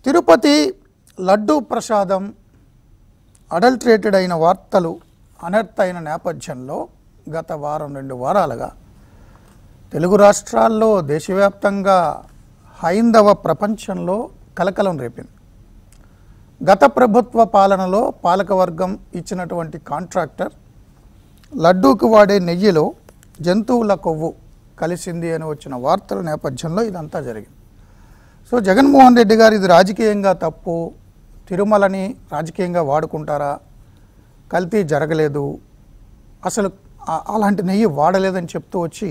తిరుపతి లడ్డూ ప్రసాదం అడల్ట్రేటెడ్ అయిన వార్తలు అనర్థ అయిన నేపథ్యంలో గత వారం రెండు వారాలుగా తెలుగు రాష్ట్రాల్లో దేశవ్యాప్తంగా హైందవ ప్రపంచంలో కలకలం రేపింది గత ప్రభుత్వ పాలనలో పాలకవర్గం ఇచ్చినటువంటి కాంట్రాక్టర్ లడ్డూకు వాడే నెయ్యిలో జంతువుల కొవ్వు కలిసింది అని వచ్చిన వార్తల నేపథ్యంలో ఇదంతా జరిగింది సో జగన్మోహన్ రెడ్డి గారు ఇది రాజకీయంగా తప్పు తిరుమలని రాజకీయంగా వాడుకుంటారా కల్తీ జరగలేదు అసలు ఆ- అలాంటి నెయ్యి వాడలేదని చెప్తూ వచ్చి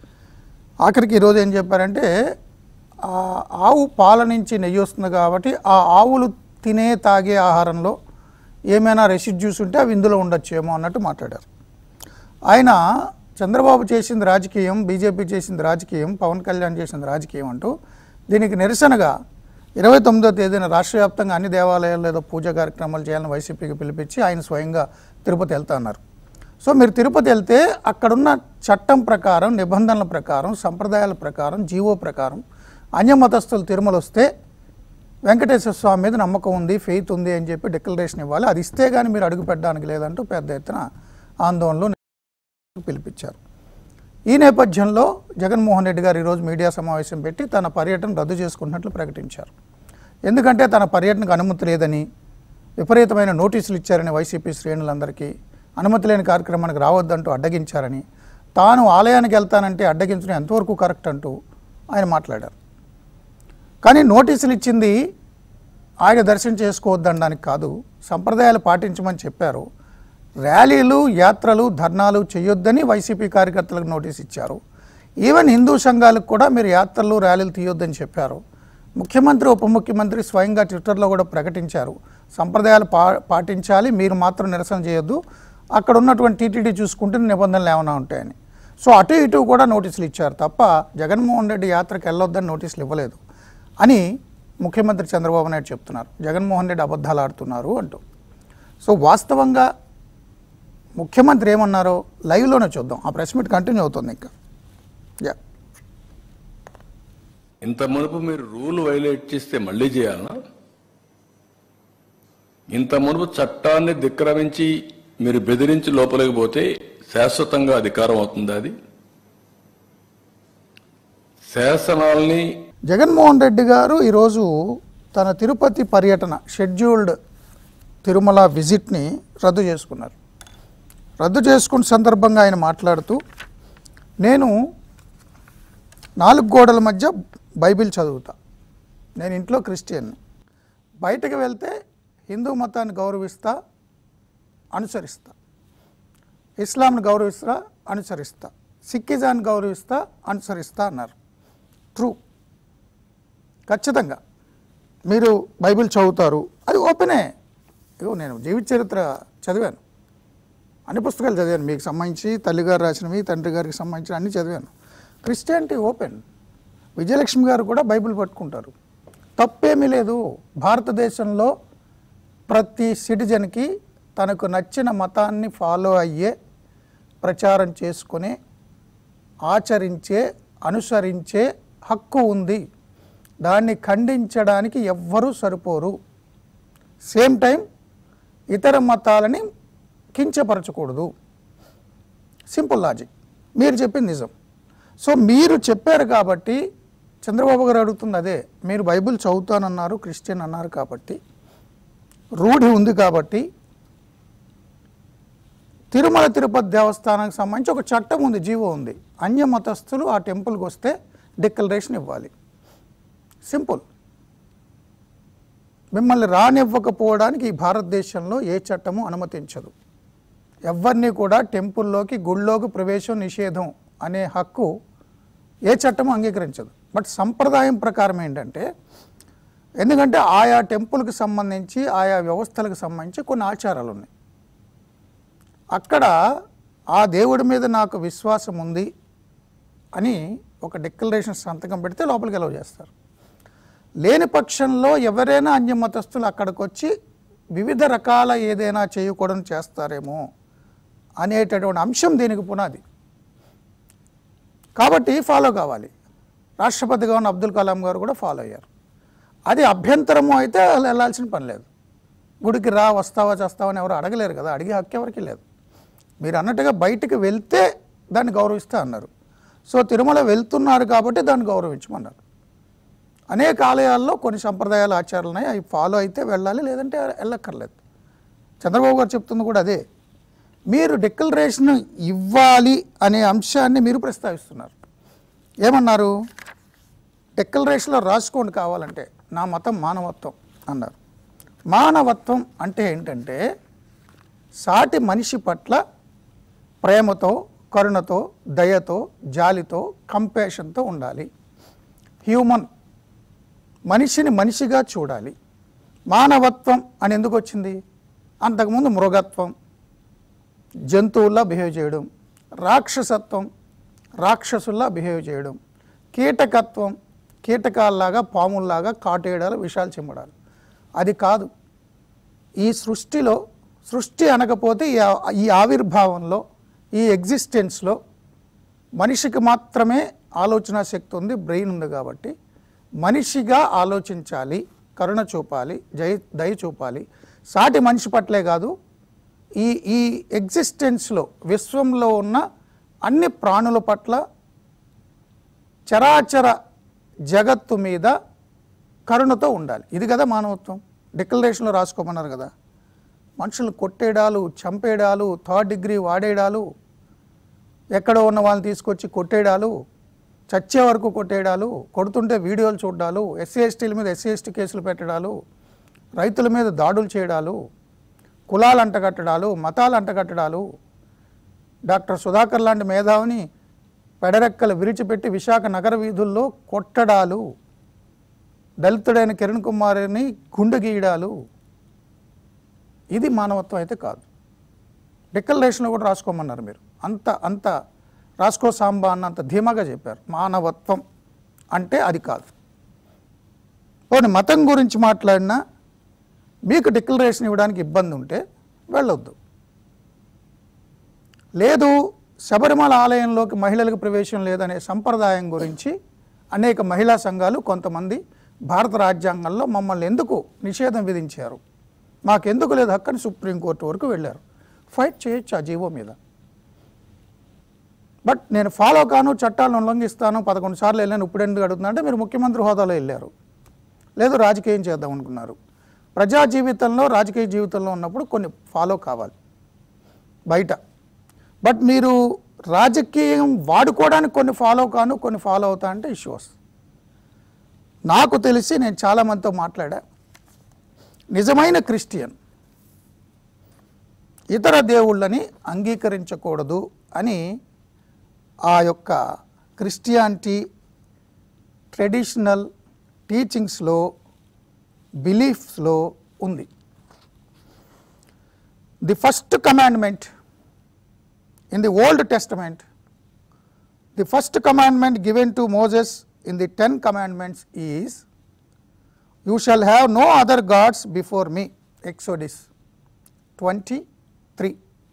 ఆఖరికి ఈరోజు ఏం చెప్పారంటే ఆ ఆవు పాల నుంచి నెయ్యి వస్తుంది కాబట్టి ఆ ఆవులు తినే తాగే ఆహారంలో ఏమైనా రెసిడ్యూస్ ఉంటే అవి ఇందులో ఉండొచ్చేమో అన్నట్టు మాట్లాడారు ఆయన చంద్రబాబు చేసింది రాజకీయం బీజేపీ చేసింది రాజకీయం పవన్ కళ్యాణ్ చేసింది రాజకీయం అంటూ దీనికి నిరసనగా ఇరవై తొమ్మిదో తేదీన రాష్ట్ర వ్యాప్తంగా అన్ని దేవాలయాల్లో ఏదో పూజా కార్యక్రమాలు చేయాలని వైసీపీకి పిలిపించి ఆయన స్వయంగా తిరుపతి వెళ్తా అన్నారు సో మీరు తిరుపతి వెళ్తే అక్కడున్న చట్టం ప్రకారం నిబంధనల ప్రకారం సంప్రదాయాల ప్రకారం జీవో ప్రకారం అన్యమతస్థులు తిరుమల వస్తే వెంకటేశ్వర స్వామి మీద నమ్మకం ఉంది ఫెయిత్ ఉంది అని చెప్పి డిక్లరేషన్ ఇవ్వాలి అది ఇస్తే కానీ మీరు అడుగు పెట్టడానికి లేదంటూ పెద్ద ఎత్తున ఆందోళనలు పిలిపించారు ఈ నేపథ్యంలో జగన్మోహన్ రెడ్డి గారు ఈరోజు మీడియా సమావేశం పెట్టి తన పర్యటన రద్దు చేసుకున్నట్లు ప్రకటించారు ఎందుకంటే తన పర్యటనకు అనుమతి లేదని విపరీతమైన నోటీసులు ఇచ్చారని వైసీపీ శ్రేణులందరికీ అనుమతి లేని కార్యక్రమానికి రావద్దంటూ అడ్డగించారని తాను ఆలయానికి వెళ్తానంటే అడ్డగించడం ఎంతవరకు కరెక్ట్ అంటూ ఆయన మాట్లాడారు కానీ నోటీసులు ఇచ్చింది ఆయన దర్శనం చేసుకోవద్దనడానికి కాదు సంప్రదాయాలు పాటించమని చెప్పారు ర్యాలీలు యాత్రలు ధర్నాలు చేయొద్దని వైసీపీ కార్యకర్తలకు నోటీస్ ఇచ్చారు ఈవెన్ హిందూ సంఘాలకు కూడా మీరు యాత్రలు ర్యాలీలు తీయొద్దని చెప్పారు ముఖ్యమంత్రి ఉప ముఖ్యమంత్రి స్వయంగా ట్విట్టర్లో కూడా ప్రకటించారు సంప్రదాయాలు పా పాటించాలి మీరు మాత్రం నిరసన చేయొద్దు అక్కడ ఉన్నటువంటి టీటీడీ చూసుకుంటే నిబంధనలు ఏమైనా ఉంటాయని సో అటు ఇటు కూడా నోటీసులు ఇచ్చారు తప్ప జగన్మోహన్ రెడ్డి యాత్రకు వెళ్ళొద్దని నోటీసులు ఇవ్వలేదు అని ముఖ్యమంత్రి చంద్రబాబు నాయుడు చెప్తున్నారు జగన్మోహన్ రెడ్డి అబద్ధాలు ఆడుతున్నారు అంటూ సో వాస్తవంగా ముఖ్యమంత్రి ఏమన్నారో లైవ్లోనే చూద్దాం ఆ ప్రెస్ మీట్ కంటిన్యూ అవుతుంది ఇంకా యా ఇంత మునుపు మీరు రూల్ వైలేట్ చేస్తే మళ్ళీ చేయాలనా ఇంత మునుపు చట్టాన్ని ధిక్కరమించి మీరు బెదిరించి లోపలికి పోతే శాశ్వతంగా అధికారం అవుతుంది అది శాసనాల్ని జగన్మోహన్ రెడ్డి గారు ఈరోజు తన తిరుపతి పర్యటన షెడ్యూల్డ్ తిరుమల విజిట్ని రద్దు చేసుకున్నారు రద్దు చేసుకున్న సందర్భంగా ఆయన మాట్లాడుతూ నేను నాలుగు గోడల మధ్య బైబిల్ చదువుతా నేను ఇంట్లో క్రిస్టియన్ బయటకు వెళ్తే హిందూ మతాన్ని గౌరవిస్తా అనుసరిస్తా ఇస్లాంను గౌరవిస్తా అనుసరిస్తా సిక్కిజాన్ని గౌరవిస్తా అనుసరిస్తా అన్నారు ట్రూ ఖచ్చితంగా మీరు బైబిల్ చదువుతారు అది ఓపెనే ఇగో నేను జీవిత చరిత్ర చదివాను అన్ని పుస్తకాలు చదివాను మీకు సంబంధించి తల్లిగారు రాసినవి తండ్రి గారికి సంబంధించిన అన్ని చదివాను క్రిస్టియానిటీ ఓపెన్ విజయలక్ష్మి గారు కూడా బైబిల్ పట్టుకుంటారు తప్పేమీ లేదు భారతదేశంలో ప్రతి సిటిజన్కి తనకు నచ్చిన మతాన్ని ఫాలో అయ్యే ప్రచారం చేసుకునే ఆచరించే అనుసరించే హక్కు ఉంది దాన్ని ఖండించడానికి ఎవ్వరూ సరిపోరు సేమ్ టైం ఇతర మతాలని కించపరచకూడదు సింపుల్ లాజిక్ మీరు చెప్పింది నిజం సో మీరు చెప్పారు కాబట్టి చంద్రబాబు గారు అడుగుతుంది అదే మీరు బైబిల్ చదువుతానన్నారు క్రిస్టియన్ అన్నారు కాబట్టి రూఢి ఉంది కాబట్టి తిరుమల తిరుపతి దేవస్థానానికి సంబంధించి ఒక చట్టం ఉంది జీవో ఉంది అన్య మతస్థులు ఆ టెంపుల్కి వస్తే డిక్లరేషన్ ఇవ్వాలి సింపుల్ మిమ్మల్ని రానివ్వకపోవడానికి ఈ భారతదేశంలో ఏ చట్టము అనుమతించదు ఎవరిని కూడా టెంపుల్లోకి గుళ్ళోకి ప్రవేశం నిషేధం అనే హక్కు ఏ చట్టము అంగీకరించదు బట్ సంప్రదాయం ప్రకారం ఏంటంటే ఎందుకంటే ఆయా టెంపుల్కి సంబంధించి ఆయా వ్యవస్థలకు సంబంధించి కొన్ని ఆచారాలు ఉన్నాయి అక్కడ ఆ దేవుడి మీద నాకు విశ్వాసం ఉంది అని ఒక డిక్లరేషన్ సంతకం పెడితే లోపలికి ఎలవ్ చేస్తారు లేని పక్షంలో ఎవరైనా అన్యమతస్థులు అక్కడికి వచ్చి వివిధ రకాల ఏదైనా చేయకూడని చేస్తారేమో అనేటటువంటి అంశం దీనికి పునాది కాబట్టి ఫాలో కావాలి రాష్ట్రపతిగా ఉన్న అబ్దుల్ కలాం గారు కూడా ఫాలో అయ్యారు అది అభ్యంతరము అయితే వాళ్ళు వెళ్ళాల్సిన పని లేదు గుడికి రా వస్తావా చేస్తావా అని ఎవరు అడగలేరు కదా అడిగే హక్కు ఎవరికి లేదు మీరు అన్నట్టుగా బయటికి వెళ్తే దాన్ని గౌరవిస్తా అన్నారు సో తిరుమల వెళ్తున్నారు కాబట్టి దాన్ని గౌరవించమన్నారు అనేక ఆలయాల్లో కొన్ని సంప్రదాయాలు ఆచారాలు ఉన్నాయి అవి ఫాలో అయితే వెళ్ళాలి లేదంటే వెళ్ళక్కర్లేదు చంద్రబాబు గారు చెప్తుంది కూడా అదే మీరు డిక్లరేషన్ ఇవ్వాలి అనే అంశాన్ని మీరు ప్రస్తావిస్తున్నారు ఏమన్నారు డిక్లరేషన్లో రాసుకోండి కావాలంటే నా మతం మానవత్వం అన్నారు మానవత్వం అంటే ఏంటంటే సాటి మనిషి పట్ల ప్రేమతో కరుణతో దయతో జాలితో కంపేషన్తో ఉండాలి హ్యూమన్ మనిషిని మనిషిగా చూడాలి మానవత్వం అని ఎందుకు వచ్చింది అంతకుముందు మృగత్వం జంతువుల్లా బిహేవ్ చేయడం రాక్షసత్వం రాక్షసుల్లా బిహేవ్ చేయడం కీటకత్వం కీటకాల్లాగా పాముల్లాగా కాటేయడాలు విషాలు చిమ్మడాలు అది కాదు ఈ సృష్టిలో సృష్టి అనకపోతే ఈ ఆ- ఈ ఆవిర్భావంలో ఈ ఎగ్జిస్టెన్స్లో మనిషికి మాత్రమే ఆలోచన శక్తి ఉంది బ్రెయిన్ ఉంది కాబట్టి మనిషిగా ఆలోచించాలి కరుణ చూపాలి జయ దయ చూపాలి సాటి మనిషి పట్లే కాదు ఈ ఈ ఎగ్జిస్టెన్స్లో విశ్వంలో ఉన్న అన్ని ప్రాణుల పట్ల చరాచర జగత్తు మీద కరుణతో ఉండాలి ఇది కదా మానవత్వం డిక్లరేషన్లో రాసుకోమన్నారు కదా మనుషులు కొట్టేయడాలు చంపేయడాలు థర్డ్ డిగ్రీ వాడేయడాలు ఎక్కడో ఉన్న వాళ్ళని తీసుకొచ్చి కొట్టేయడాలు చచ్చే వరకు కొట్టేయడాలు కొడుతుంటే వీడియోలు చూడాలు ఎస్సీ ఎస్టీల మీద ఎస్సీ ఎస్టీ కేసులు పెట్టడాలు రైతుల మీద దాడులు చేయడాలు కులాలు అంటగట్టడాలు మతాలు అంటగట్టడాలు డాక్టర్ సుధాకర్ లాంటి మేధావిని పెడరెక్కలు విరిచిపెట్టి విశాఖ నగర వీధుల్లో కొట్టడాలు దళితుడైన కిరణ్ కుమార్ని గుండె గీయడాలు ఇది మానవత్వం అయితే కాదు డిక్లరేషన్లో కూడా రాసుకోమన్నారు మీరు అంత అంత రాసుకో సాంబా అన్నంత ధీమాగా చెప్పారు మానవత్వం అంటే అది కాదు పోనీ మతం గురించి మాట్లాడినా మీకు డిక్లరేషన్ ఇవ్వడానికి ఇబ్బంది ఉంటే వెళ్ళొద్దు లేదు శబరిమల ఆలయంలోకి మహిళలకు ప్రవేశం లేదనే సంప్రదాయం గురించి అనేక మహిళా సంఘాలు కొంతమంది భారత రాజ్యాంగంలో మమ్మల్ని ఎందుకు నిషేధం విధించారు మాకెందుకు లేదు హక్కని సుప్రీంకోర్టు వరకు వెళ్ళారు ఫైట్ చేయొచ్చు ఆ జీవో మీద బట్ నేను ఫాలో కాను చట్టాలను ఉల్లంఘిస్తాను పదకొండు సార్లు వెళ్ళాను ఇప్పుడు ఎందుకు అడుగుతున్నా అంటే మీరు ముఖ్యమంత్రి హోదాలో వెళ్ళారు లేదు రాజకీయం చేద్దాం అనుకున్నారు ప్రజా జీవితంలో రాజకీయ జీవితంలో ఉన్నప్పుడు కొన్ని ఫాలో కావాలి బయట బట్ మీరు రాజకీయం వాడుకోవడానికి కొన్ని ఫాలో కాను కొన్ని ఫాలో అవుతా అంటే ఇష్యూ వస్తుంది నాకు తెలిసి నేను చాలామందితో మాట్లాడా నిజమైన క్రిస్టియన్ ఇతర దేవుళ్ళని అంగీకరించకూడదు అని ఆ యొక్క క్రిస్టియానిటీ ట్రెడిషనల్ టీచింగ్స్లో బిలీఫ్స్లో ఉంది the first commandment in the Old Testament, the first commandment given to Moses in the Ten Commandments is, You shall have no other gods before me. Exodus 23.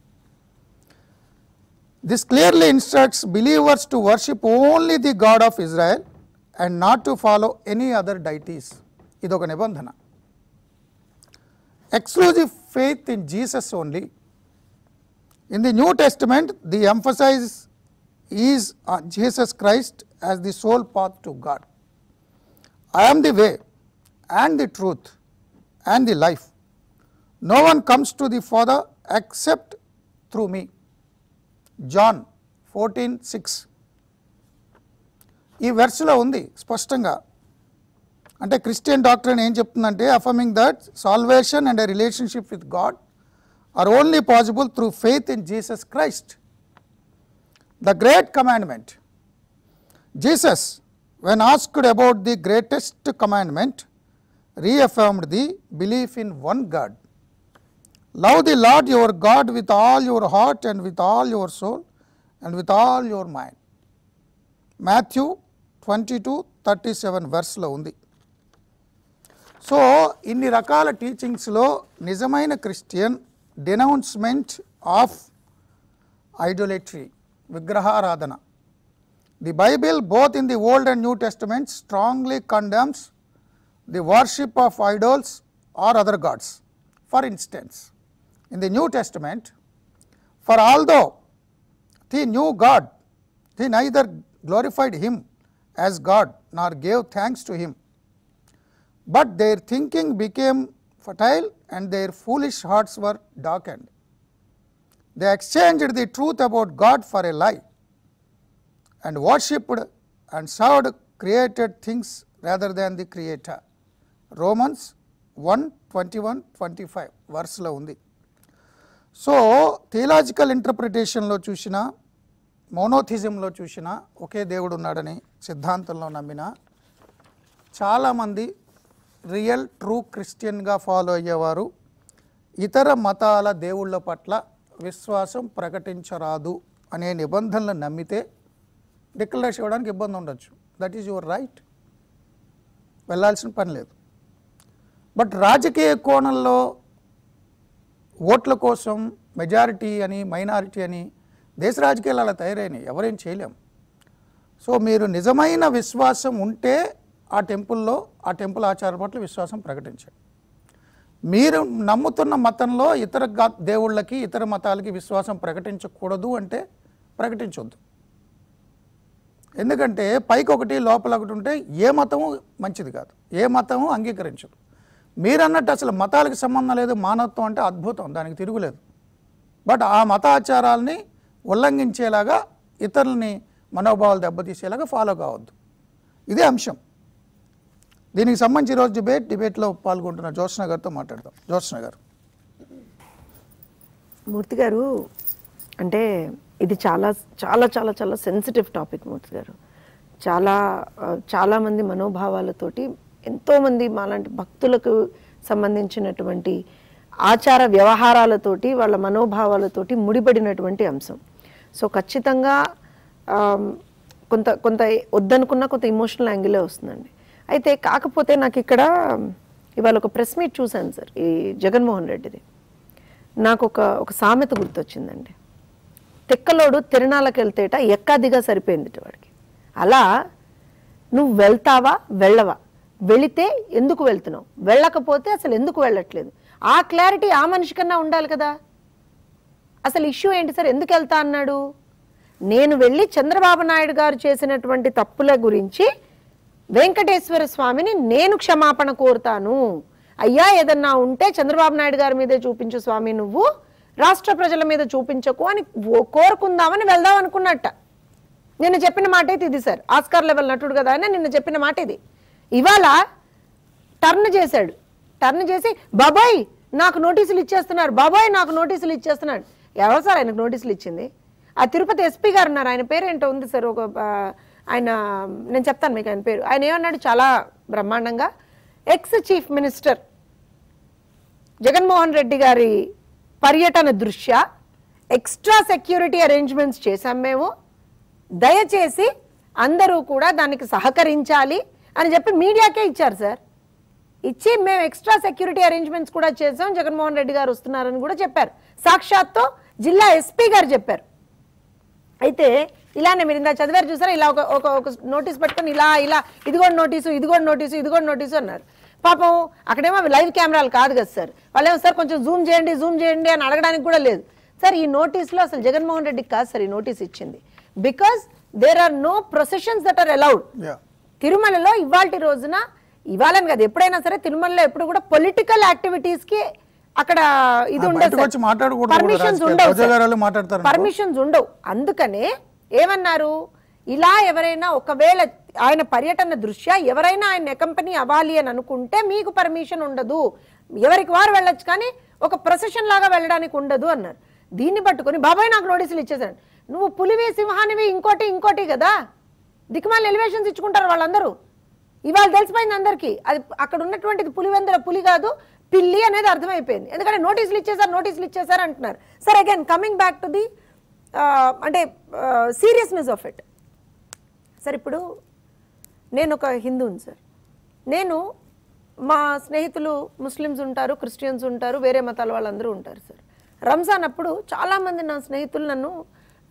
This clearly instructs believers to worship only the God of Israel and not to follow any other deities. ఇదొక నిబంధన exclusive faith in Jesus only In the New Testament, the emphasis is on Jesus Christ as the sole path to God. I am the way and the truth and the life. No one comes to the Father except through me. John 14 6. ఈ వెర్స్లో ఉంది స్పష్టంగా అంటే Christian doctrine ఏం చెప్తుందంటే affirming that salvation and a relationship with God are only possible through faith in Jesus Christ. The great commandment. Jesus, when asked about the greatest commandment, reaffirmed the belief in one God. Love the Lord your God with all your heart and with all your soul and with all your mind. Matthew twenty two thirty seven వెర్స్లో ఉంది so ఇన్ని రకాల టీచింగ్స్లో నిజమైన Christian డినౌన్స్మెంట్ of idolatry విగ్రహారాధన the Bible both in the Old and New Testament strongly condemns the worship of idols or other gods. For instance, in the New Testament, for although they knew God, they neither glorified Him as God nor gave thanks to Him. But their thinking became fertile and their foolish hearts were darkened. They exchanged the truth about God for a lie and worshipped and served created things rather than the Creator. Romans one twenty one twenty five వర్స్లో ఉంది so theological ఇంటర్ప్రిటేషన్లో చూసిన మోనోథిజంలో చూసిన ఒకే దేవుడు ఉన్నాడని సిద్ధాంతంలో నమ్మిన చాలామంది real true క్రిస్టియన్గా follow అయ్యేవారు ఇతర మతాల దేవుళ్ళ పట్ల విశ్వాసం ప్రకటించరాదు అనే నిబంధనలు నమ్మితే డిక్లరేషన్ ఇవ్వడానికి ఇబ్బంది ఉండొచ్చు దట్ ఈజ్ యువర్ రైట్ వెళ్ళాల్సిన పని లేదు బట్ రాజకీయ కోణంలో ఓట్ల కోసం మెజారిటీ అని మైనారిటీ అని దేశ రాజకీయాలు అలా తయారైనాయి ఎవరేం చేయలేం సో మీరు నిజమైన విశ్వాసం ఉంటే ఆ టెంపుల్లో ఆ టెంపుల్ ఆచారం పట్ల విశ్వాసం ప్రకటించండి మీరు నమ్ముతున్న మతంలో ఇతర గా- దేవుళ్ళకి ఇతర మతాలకి విశ్వాసం ప్రకటించకూడదు అంటే ప్రకటించొద్దు ఎందుకంటే పైకి ఒకటి లోపల ఒకటి ఉంటే ఏ మతము మంచిది కాదు ఏ మతము అంగీకరించదు మీరన్నట్టు అసలు మతాలకు సంబంధం లేదు మానవత్వం అంటే అద్భుతం దానికి తిరుగులేదు బట్ ఆ మత ఆచారాలని ఉల్లంఘించేలాగా ఇతరులని మనోభావాలు దెబ్బతీసేలాగా ఫాలో కావద్దు ఇదే అంశం దీనికి సంబంధించి ఈరోజు డిబేట్ డిబేట్లో పాల్గొంటున్న జ్యోత్స్న గారితో మాట్లాడదాం జ్యోత్స్న గారు మూర్తి గారు అంటే ఇది చాలా చాలా చాలా చాలా సెన్సిటివ్ టాపిక్ మూర్తి గారు చాలా ఆ, చాలామంది మనోభావాలతోటి ఎంతోమంది మాలాంటి భక్తులకు సంబంధించినటువంటి ఆచార వ్యవహారాలతోటి వాళ్ళ మనోభావాలతోటి ముడిపడినటువంటి అంశం సో ఖచ్చితంగా ఆమ్, కొంత కొంత వద్దనుకున్న కొంత ఇమోషనల్ యాంగిలే వస్తుందండి అయితే కాకపోతే నాకు ఇక్కడ ఇవాళ ఒక ప్రెస్ మీట్ చూశాను సార్ ఈ జగన్మోహన్ రెడ్డిది నాకు ఒక ఒక సామెత గుర్తొచ్చిందండి తిక్కలోడు తిరణాలకు వెళ్తేట ఎక్కాదిగా సరిపోయింది వాడికి అలా నువ్వు వెళ్తావా వెళ్ళవా వెళితే ఎందుకు వెళ్తున్నావు వెళ్ళకపోతే అసలు ఎందుకు వెళ్ళట్లేదు ఆ క్లారిటీ ఆ మనిషి కన్నా ఉండాలి కదా అసలు ఇష్యూ ఏంటి సార్ ఎందుకు వెళ్తా అన్నాడు నేను వెళ్ళి చంద్రబాబు నాయుడు గారు చేసినటువంటి తప్పుల గురించి వెంకటేశ్వర స్వామిని నేను క్షమాపణ కోరుతాను అయ్యా ఏదన్నా ఉంటే చంద్రబాబు నాయుడు గారి మీదే చూపించు స్వామి నువ్వు రాష్ట్ర ప్రజల మీద చూపించకు అని ఓ- కోరుకుందామని వెళ్దాం అనుకున్నట్ట నిన్న చెప్పిన మాట అయితే ఇది సార్ ఆస్కార్ లెవెల్ నటుడు కదా అని నిన్న చెప్పిన మాట ఇది ఇవాళ టర్న్ చేశాడు టర్న్ చేసి బాబాయ్ నాకు నోటీసులు ఇచ్చేస్తున్నారు బాబాయ్ నాకు నోటీసులు ఇచ్చేస్తున్నాడు ఎవరు సార్ ఆయనకు నోటీసులు ఇచ్చింది ఆ తిరుపతి ఎస్పీ గారు ఉన్నారు ఆయన పేరు ఏంటో ఉంది సార్ ఒక ఆ, ఆయన నేను చెప్తాను మీకు ఆయన పేరు ఆయన ఏమన్నాడు చాలా బ్రహ్మాండంగా ex chief minister Jaganmohan Reddy గారి పర్యటన దృష్ట్యా ఎక్స్ట్రా సెక్యూరిటీ అరేంజ్మెంట్స్ చేశాం మేము దయచేసి అందరూ కూడా దానికి సహకరించాలి అని చెప్పి మీడియాకే ఇచ్చారు సార్ ఇచ్చి మేము ఎక్స్ట్రా సెక్యూరిటీ అరేంజ్మెంట్స్ కూడా చేసాం జగన్మోహన్ రెడ్డి గారు వస్తున్నారని కూడా చెప్పారు సాక్షాత్తు జిల్లా ఎస్పీ గారు చెప్పారు అయితే ఇలానే మీరు ఇందా చదివారు చూసారా ఇలా ఒక ఒక ఒక నోటీస్ పట్టుకొని ఇలా ఇలా ఇదిగోండి నోటీసు ఇదిగోండి నోటీసు ఇదిగోండి నోటీసు అన్నారు పాపం అక్కడేమో అవి లైవ్ కెమెరాలు కాదు కదా సార్ వాళ్ళేమో సార్ కొంచెం జూమ్ చేయండి జూమ్ చేయండి అని అడగడానికి కూడా లేదు సార్ ఈ నోటీస్లో అసలు జగన్మోహన్ రెడ్డికి కాదు సార్ ఈ నోటీస్ ఇచ్చింది because there are no processions that are allowed ya తిరుమలలో ఇవాళ రోజున ఇవ్వాలని కాదు ఎప్పుడైనా సరే తిరుమలలో ఎప్పుడు కూడా పొలిటికల్ యాక్టివిటీస్ కి అక్కడ ఇది ఆ, ఉండదు బయటకు వచ్చి మాట్లాడకూడదు కూడా పర్మిషన్స్ రాజకీయ ఉండవు రోజా గారు వాళ్ళు మాట్లాడతారు అనుకో. పర్మిషన్స్ ఉండవు అందుకనే ఏమన్నారు ఇలా ఎవరైనా ఒకవేళ ఆయన పర్యటన దృష్ట్యా ఎవరైనా ఆయన కంపెనీ అవ్వాలి అని అనుకుంటే మీకు పర్మిషన్ ఉండదు ఎవరికి వారు వెళ్ళొచ్చు కానీ ఒక ప్రొసెషన్ లాగా వెళ్ళడానికి ఉండదు అన్నారు దీన్ని పట్టుకొని బాబాయ్ నాకు నోటీసులు ఇచ్చేసాడు నువ్వు పులివి సింహానివి ఇంకోటి ఇంకోటి కదా దిక్కుమాల ఎలివేషన్స్ ఇచ్చుకుంటారు వాళ్ళందరూ ఇవాళ తెలిసిపోయింది అందరికీ అది అక్కడ ఉన్నటువంటిది పులివెందుల పులి కాదు పిల్లి అనేది అర్థమైపోయింది ఎందుకంటే నోటీసులు ఇచ్చేసారు నోటీసులు ఇచ్చేసారు అంటున్నారు sir again coming back to the అంటే సీరియస్నెస్ ఆఫ్ ఇట్ సార్ ఇప్పుడు నేను ఒక హిందూని సార్ నేను మా స్నేహితులు ముస్లిమ్స్ ఉంటారు క్రిస్టియన్స్ ఉంటారు వేరే మతాల వాళ్ళందరూ ఉంటారు సార్ రంజాన్ అప్పుడు చాలామంది నా స్నేహితులు నన్ను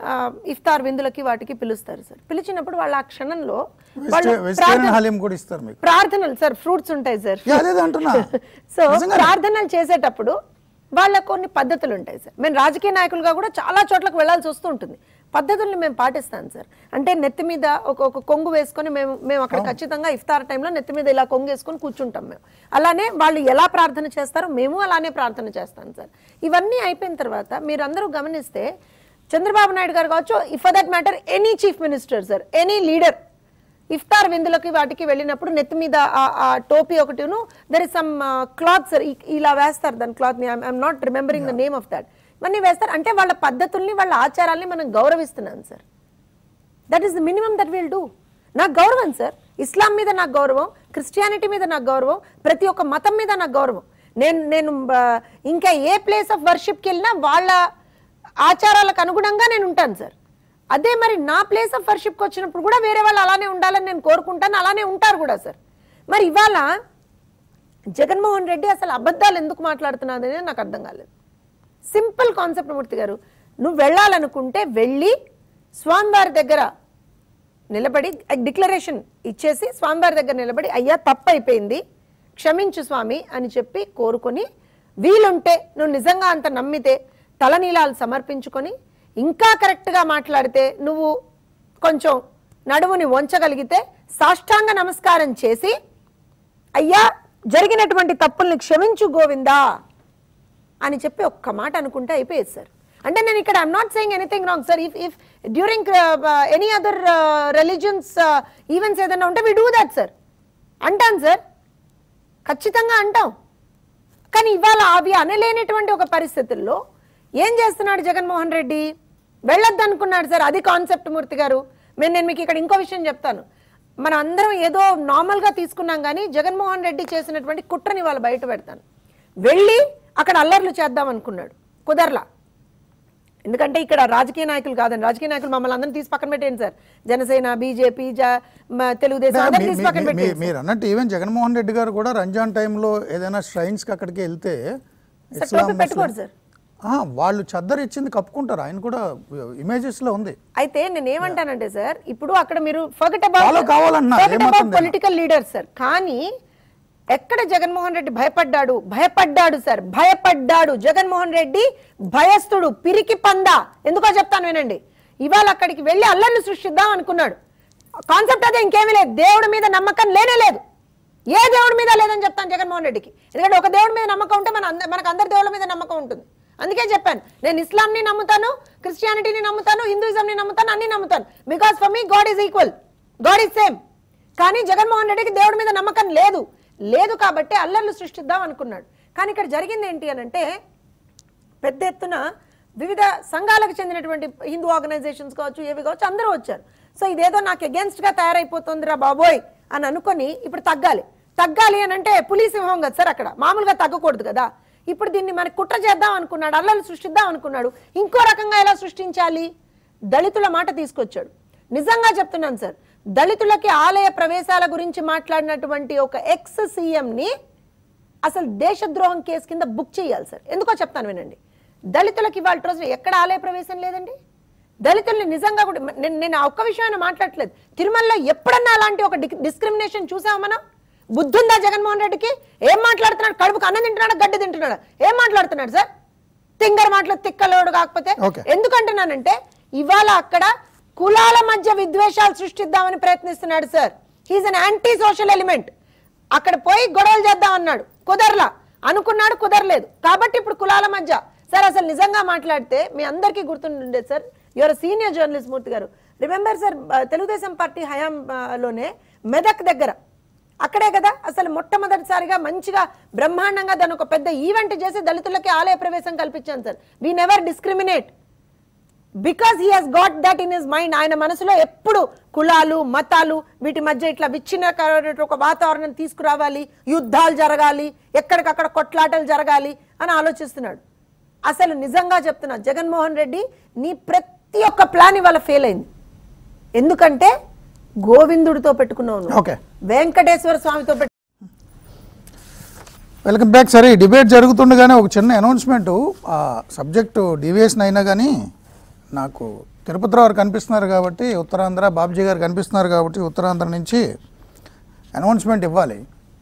ఆ, ఇఫ్తార్ విందులకి వాటికి పిలుస్తారు సార్ పిలిచినప్పుడు వాళ్ళ ఆ క్షణంలో వాళ్ళు వెజిటే- వెజిటేరియన్ ప్రార్థన- హలీం కూడా ఇస్తారు మీకు ప్రార్థనలు సార్ ఫ్రూట్స్ ఉంటాయి సార్ యా, అదే అంటున్నా సో నిజంగానే. ప్రార్థనలు చేసేటప్పుడు వాళ్ళ కొన్ని పద్ధతులు ఉంటాయి సార్ మేము రాజకీయ నాయకులుగా కూడా చాలా చోట్లకు వెళ్ళాల్సి వస్తూ ఉంటుంది పద్ధతుల్ని మేము పాటిస్తాం సార్ అంటే నెత్తి మీద ఒక ఒక కొంగు వేసుకొని మేము మేము అక్కడ ఖచ్చితంగా ఇఫ్తార్ టైంలో నెత్తి మీద ఇలా కొంగు వేసుకొని కూర్చుంటాం మేము అలానే వాళ్ళు ఎలా ప్రార్థన చేస్తారో మేము అలానే ప్రార్థన చేస్తాం సార్ ఇవన్నీ అయిపోయిన తర్వాత మీరందరూ గమనిస్తే చంద్రబాబు నాయుడు గారు కావచ్చు for that matter any chief minister sir any leader iftar విందులకి వాటికి వెళ్ళినప్పుడు నెత్తి మీద ఆ- ఆ టోపీ ఒకటిను there is some cloth sir ఇలా వేస్తారు దాని క్లాత్ ని I'm not remembering the name of that ఇవన్నీ వేస్తారు అంటే వాళ్ళ పద్ధతుల్ని వాళ్ళ ఆచారాల్ని మనం గౌరవిస్తున్నాం sir that is the minimum that will do నాకు గౌరవం సార్ ఇస్లాం మీద నాకు గౌరవం క్రిస్టియానిటీ మీద నాకు గౌరవం ప్రతి ఒక్క మతం మీద నాకు గౌరవం నేను నేను ఆ, ఇంకా ఏ ప్లేస్ ఆఫ్ వర్షిప్కి వెళ్ళినా వాళ్ళ ఆచారాలకు అనుగుణంగా నేను ఉంటాను సార్ అదే మరి నా ప్లేస్ ఆఫ్ వర్షిప్కి వచ్చినప్పుడు కూడా వేరే వాళ్ళు అలానే ఉండాలని నేను కోరుకుంటాను అలానే ఉంటారు కూడా సార్ మరి ఇవాళ జగన్మోహన్ రెడ్డి అసలు అబద్ధాలు ఎందుకు మాట్లాడుతున్నాడు అనేది నాకు అర్థం కాలేదు సింపుల్ కాన్సెప్ట్ మూర్తి గారు నువ్వు వెళ్ళాలనుకుంటే వెళ్ళి స్వామివారి దగ్గర నిలబడి డిక్లరేషన్ ఇచ్చేసి స్వామివారి దగ్గర నిలబడి అయ్యా తప్పు అయిపోయింది క్షమించు స్వామి అని చెప్పి కోరుకొని వీలుంటే నువ్వు నిజంగా అంత నమ్మితే తలనీలాలు సమర్పించుకొని ఇంకా కరెక్ట్గా మాట్లాడితే నువ్వు కొంచెం నడుముని వంచగలిగితే సాష్టాంగ నమస్కారం చేసి అయ్యా జరిగినటువంటి తప్పుల్ని క్షమించు గోవిందా అని చెప్పి ఒక్క మాట అనుకుంటే అయిపోయేది సార్ అంటే నేను ఇక్కడ I'm not saying anything wrong sir if if during any other religions events ఏదైనా ఉంటే వి డూ దట్ సార్ అంటాను సార్ ఖచ్చితంగా అంటాం కానీ ఇవాళ అవి అనలేనటువంటి ఒక పరిస్థితుల్లో ఏం చేస్తున్నాడు జగన్మోహన్ రెడ్డి వెళ్ళొద్దు అనుకున్నాడు సార్ అది కాన్సెప్ట్ మూర్తి గారు నేను నేను మీకు ఇక్కడ ఇంకో విషయం చెప్తాను మన అందరం ఏదో నార్మల్గా తీసుకున్నాం కానీ జగన్మోహన్ రెడ్డి చేసినటువంటి కుట్రని వాళ్ళు బయట పెడతాను వెళ్ళి అక్కడ అల్లర్లు చేద్దాం అనుకున్నాడు కుదరలా ఎందుకంటే ఇక్కడ రాజకీయ నాయకులు కాదండి రాజకీయ నాయకులు మమ్మల్ని అందరిని తీసి పక్కన పెట్టేయండి సార్ జనసేన బీజేపీ తెలుగుదేశం అందరిని తీసి పక్కన మీ- మీ- పెట్టేయండి మీరు అన్నట్టు ఈవెన్ జగన్మోహన్ రెడ్డి గారు కూడా రంజాన్ టైంలో ఏదైనా shrines కి అక్కడికి వెళ్తే సార్, ఇస్లాం టోపీ పెట్టుకోడు ముస్లిం- సార్. ఆ, వాళ్ళు చద్దరు ఇచ్చింది కప్పుకుంటారు ఆయన కూడా ఇమేజెస్ లో ఉంది అయితే నేను ఏమంటానంటే సార్ ఇప్పుడు అక్కడ మీరు ఫర్గట్ Follow కావాలన్నా, ఏమాత్రం లేదు. పొలిటికల్ లీడర్ సార్ కానీ ఎక్కడ జగన్మోహన్ రెడ్డి భయపడ్డాడు భయపడ్డాడు సార్ భయపడ్డాడు జగన్మోహన్ రెడ్డి భయస్థుడు పిరికి పంద ఎందుకో చెప్తాను వినండి ఇవాళ అక్కడికి వెళ్ళి అల్లర్లు సృష్టిద్దాం అనుకున్నాడు కాన్సెప్ట్ అదే ఇంకేమీ లేదు దేవుడి మీద నమ్మకం లేనే లేదు ఏ దేవుడి మీద లేదని చెప్తాను జగన్మోహన్ రెడ్డికి ఎందుకంటే ఒక దేవుడి మీద నమ్మకం ఉంటే మన అంద- మనకు అందరి దేవుళ్ళ మీద నమ్మకం ఉంటుంది అందుకే చెప్పాను నేను ఇస్లాంని నమ్ముతాను క్రిస్టియానిటీని నమ్ముతాను హిందూయిజంని నమ్ముతాను అన్ని నమ్ముతాను because for me God is equal God is same కానీ జగన్మోహన్ రెడ్డికి దేవుడి మీద నమ్మకం లేదు లేదు కాబట్టి అల్లర్లు సృష్టిద్దాం అనుకున్నాడు కానీ ఇక్కడ జరిగింది ఏంటి అని అంటే పెద్ద ఎత్తున వివిధ సంఘాలకు చెందినటువంటి హిందూ ఆర్గనైజేషన్స్ కావచ్చు ఏవి కావచ్చు అందరూ వచ్చారు సో ఇదేదో నాకు against గా తయారైపోతుందిరా బాబోయ్ అని అనుకొని ఇప్పుడు తగ్గాలి తగ్గాలి అని అంటే పులి సింహం కదా సార్ అక్కడ మామూలుగా తగ్గకూడదు కదా ఇప్పుడు దీన్ని మనకి కుట్ర చేద్దాం అనుకున్నాడు అల్లలు సృష్టిద్దాం అనుకున్నాడు ఇంకో రకంగా ఎలా సృష్టించాలి దళితుల మాట తీసుకొచ్చాడు నిజంగా చెప్తున్నాను సార్ దళితులకి ఆలయ ప్రవేశాల గురించి మాట్లాడినటువంటి ఒక ఎక్స్ సీఎంని అసలు దేశద్రోహం కేసు కింద బుక్ చేయాలి సార్ ఎందుకో చెప్తాను వినండి దళితులకి ఇవాళ రోజున ఎక్కడ ఆలయ ప్రవేశం లేదండి దళితుల్ని నిజంగా కూడా నేను నేను ఆ ఒక్క విషయాన్ని మాట్లాడట్లేదు తిరుమలలో ఎప్పుడన్నా అలాంటి ఒక డిస్క్రిమినేషన్ చూసామా మనం బుద్ధుందా జగన్మోహన్ రెడ్డికి ఏం మాట్లాడుతున్నాడు కడుపుకు అన్నం తింటున్నాడు గడ్డి తింటున్నాడు ఏం మాట్లాడుతున్నాడు సార్ తింగర మాటలు తిక్కలోడు కాకపోతే Okay. ఎందుకంటున్నానంటే ఇవాళ అక్కడ కులాల మధ్య విద్వేషాలు సృష్టిద్దామని ప్రయత్నిస్తున్నాడు sir he's an anti social element అక్కడ పోయి గొడవలు చేద్దాం అన్నాడు కుదరలా అనుకున్నాడు కుదరలేదు కాబట్టి ఇప్పుడు కులాల మధ్య సార్ అసలు నిజంగా మాట్లాడితే మీ అందరికీ గుర్తుండే sir your senior journalist Murthy గారు రిమెంబర్ సార్ తెలుగుదేశం పార్టీ హయాం ఆ, లోనే మెదక్ దగ్గర అక్కడే కదా అసలు మొట్టమొదటిసారిగా మంచిగా బ్రహ్మాండంగా దాని ఒక పెద్ద ఈవెంట్ చేసి దళితులకి ఆలయ ప్రవేశం కల్పించాను sir we never discriminate because he has got that in his mind ఆయన మనసులో ఎప్పుడు కులాలు మతాలు వీటి మధ్య ఇట్లా విచ్ఛిన్నకరమైన ఒక వాతావరణం తీసుకురావాలి యుద్ధాలు జరగాలి ఎక్కడికక్కడ కొట్లాటలు జరగాలి అని ఆలోచిస్తున్నాడు అసలు నిజంగా చెప్తున్నా జగన్మోహన్ రెడ్డి నీ ప్రతి ఒక్క ప్లాన్ ఇవాళ ఫెయిల్ అయింది ఎందుకంటే గోవిందుడితో పెట్టుకున్నావు నువ్వు. ఓకే వెంకటేశ్వర స్వామితో పెట్టు వెల్కమ్ బ్యాక్ సరే ఈ డిబేట్ జరుగుతుండగానే ఒక చిన్న అనౌన్స్మెంట్ ఆ సబ్జెక్టు డీవియేషన్ అయినా కానీ నాకు తిరుపతిరావు గారు కనిపిస్తున్నారు కాబట్టి ఉత్తరాంధ్ర బాబ్జీ గారు కనిపిస్తున్నారు కాబట్టి ఉత్తరాంధ్ర నుంచి అనౌన్స్మెంట్ ఇవ్వాలి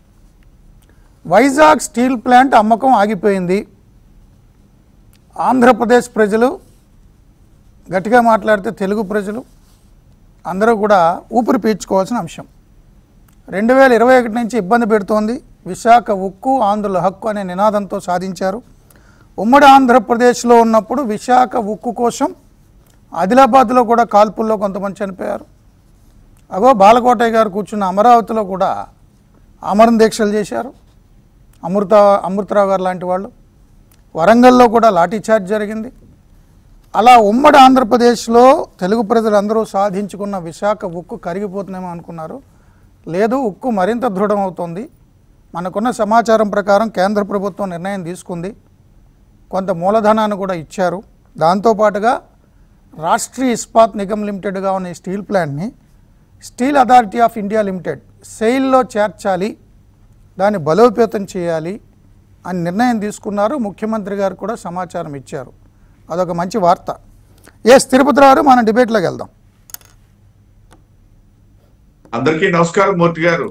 వైజాగ్ స్టీల్ ప్లాంట్ అమ్మకం ఆగిపోయింది ఆంధ్రప్రదేశ్ ప్రజలు గట్టిగా మాట్లాడితే తెలుగు ప్రజలు అందరూ కూడా ఊపిరి పీల్చుకోవాల్సిన అంశం రెండు వేల ఇరవై ఒకటి నుంచి ఇబ్బంది పెడుతోంది విశాఖ ఉక్కు ఆంధ్రుల హక్కు అనే నినాదంతో సాధించారు ఉమ్మడి ఆంధ్రప్రదేశ్లో ఉన్నప్పుడు విశాఖ ఉక్కు కోసం ఆదిలాబాద్లో కూడా కాల్పుల్లో కొంతమంది చనిపోయారు అగో బాలకోటయ్య గారు కూర్చున్న అమరావతిలో కూడా ఆమరణ దీక్షలు చేశారు అమృత అమృతరావు గారు లాంటి వాళ్ళు వరంగల్లో కూడా లాఠీచార్జ్ జరిగింది అలా ఉమ్మడి ఆంధ్రప్రదేశ్లో తెలుగు ప్రజలందరూ సాధించుకున్న విశాఖ ఉక్కు కరిగిపోతుందేమో అనుకున్నారు లేదు ఉక్కు మరింత దృఢమవుతోంది మనకున్న సమాచారం ప్రకారం కేంద్ర ప్రభుత్వం నిర్ణయం తీసుకుంది కొంత మూలధనాన్ని కూడా ఇచ్చారు దాంతోపాటుగా రాష్ట్రీయ ఇస్పాత్ నిగమ్ లిమిటెడ్గా ఉన్న ఈ స్టీల్ ప్లాంట్ని Steel Authority of India Limited సెయిల్లో చేర్చాలి దాన్ని బలోపేతం చేయాలి అని నిర్ణయం తీసుకున్నారు ముఖ్యమంత్రి గారు కూడా సమాచారం ఇచ్చారు అదొక మంచి వార్త ఎస్ తిరుపతిరావు మనం డిబేట్లోకి వెళ్దాం అందరికీ నమస్కారం మూర్తి గారు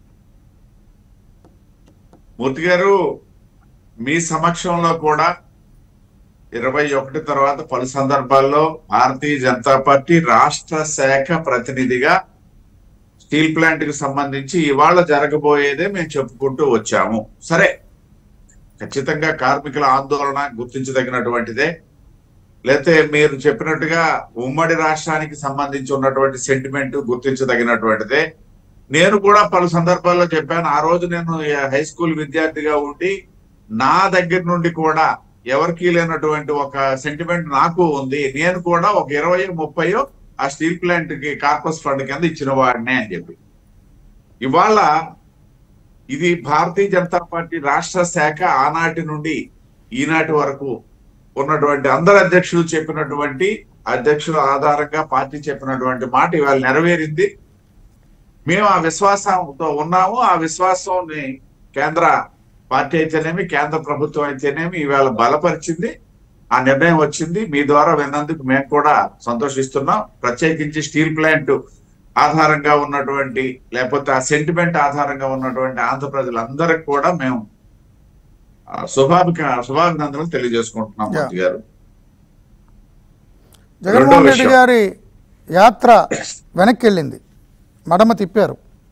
మూర్తి గారు మీ సమక్షంలో కూడా ఇరవై ఒకటి తర్వాత పలు సందర్భాల్లో భారతీయ జనతా పార్టీ రాష్ట్ర శాఖ ప్రతినిధిగా స్టీల్ ప్లాంట్ కి సంబంధించి ఇవాళ జరగబోయేదే మేము చెప్పుకుంటూ వచ్చాము సరే ఖచ్చితంగా కార్మికుల ఆందోళన గుర్తించదగినటువంటిదే లేతే మీరు చెప్పినట్టుగా ఉమ్మడి రాష్ట్రానికి సంబంధించి ఉన్నటువంటి సెంటిమెంట్ గుర్తించదగినటువంటిదే నేను కూడా పలు సందర్భాల్లో చెప్పాను ఆ రోజు నేను హై స్కూల్ విద్యార్థిగా ఉండి నా దగ్గర నుండి కూడా ఎవరికి లేనటువంటి ఒక సెంటిమెంట్ నాకు ఉంది నేను కూడా ఒక ఇరవై ముప్పయో ఆ స్టీల్ ప్లాంట్ కి కార్పస్ ఫండ్ కింద ఇచ్చిన వాడినే అని చెప్పి ఇవాళ ఇది భారతీయ జనతా పార్టీ రాష్ట్ర శాఖ ఆనాటి నుండి ఈనాటి వరకు ఉన్నటువంటి అందరు అధ్యక్షులు చెప్పినటువంటి అధ్యక్షుల ఆధారంగా పార్టీ చెప్పినటువంటి మాట ఇవాళ నెరవేరింది మేము ఆ విశ్వాసంతో ఉన్నాము ఆ విశ్వాసాన్ని కేంద్ర పార్టీ అయితేనేమి కేంద్ర ప్రభుత్వం అయితేనేమి ఇవాళ బలపరిచింది ఆ నిర్ణయం వచ్చింది మీ ద్వారా విన్నందుకు మేము కూడా సంతోషిస్తున్నాం ప్రత్యేకించి స్టీల్ ప్లాంట్ ఆధారంగా ఉన్నటువంటి లేకపోతే ఆ సెంటిమెంట్ ఆధారంగా ఉన్నటువంటి ఆంధ్ర ప్రజలందరికి కూడా మేము ఆ, శుభాభిక శుభాభినందనలు తెలియజేసుకుంటున్నాం Yeah. మూర్తి గారు జగన్మోహన్ రెడ్డి విషయం. గారి యాత్ర వెనక్కి వెళ్ళింది మడమ తిప్పారు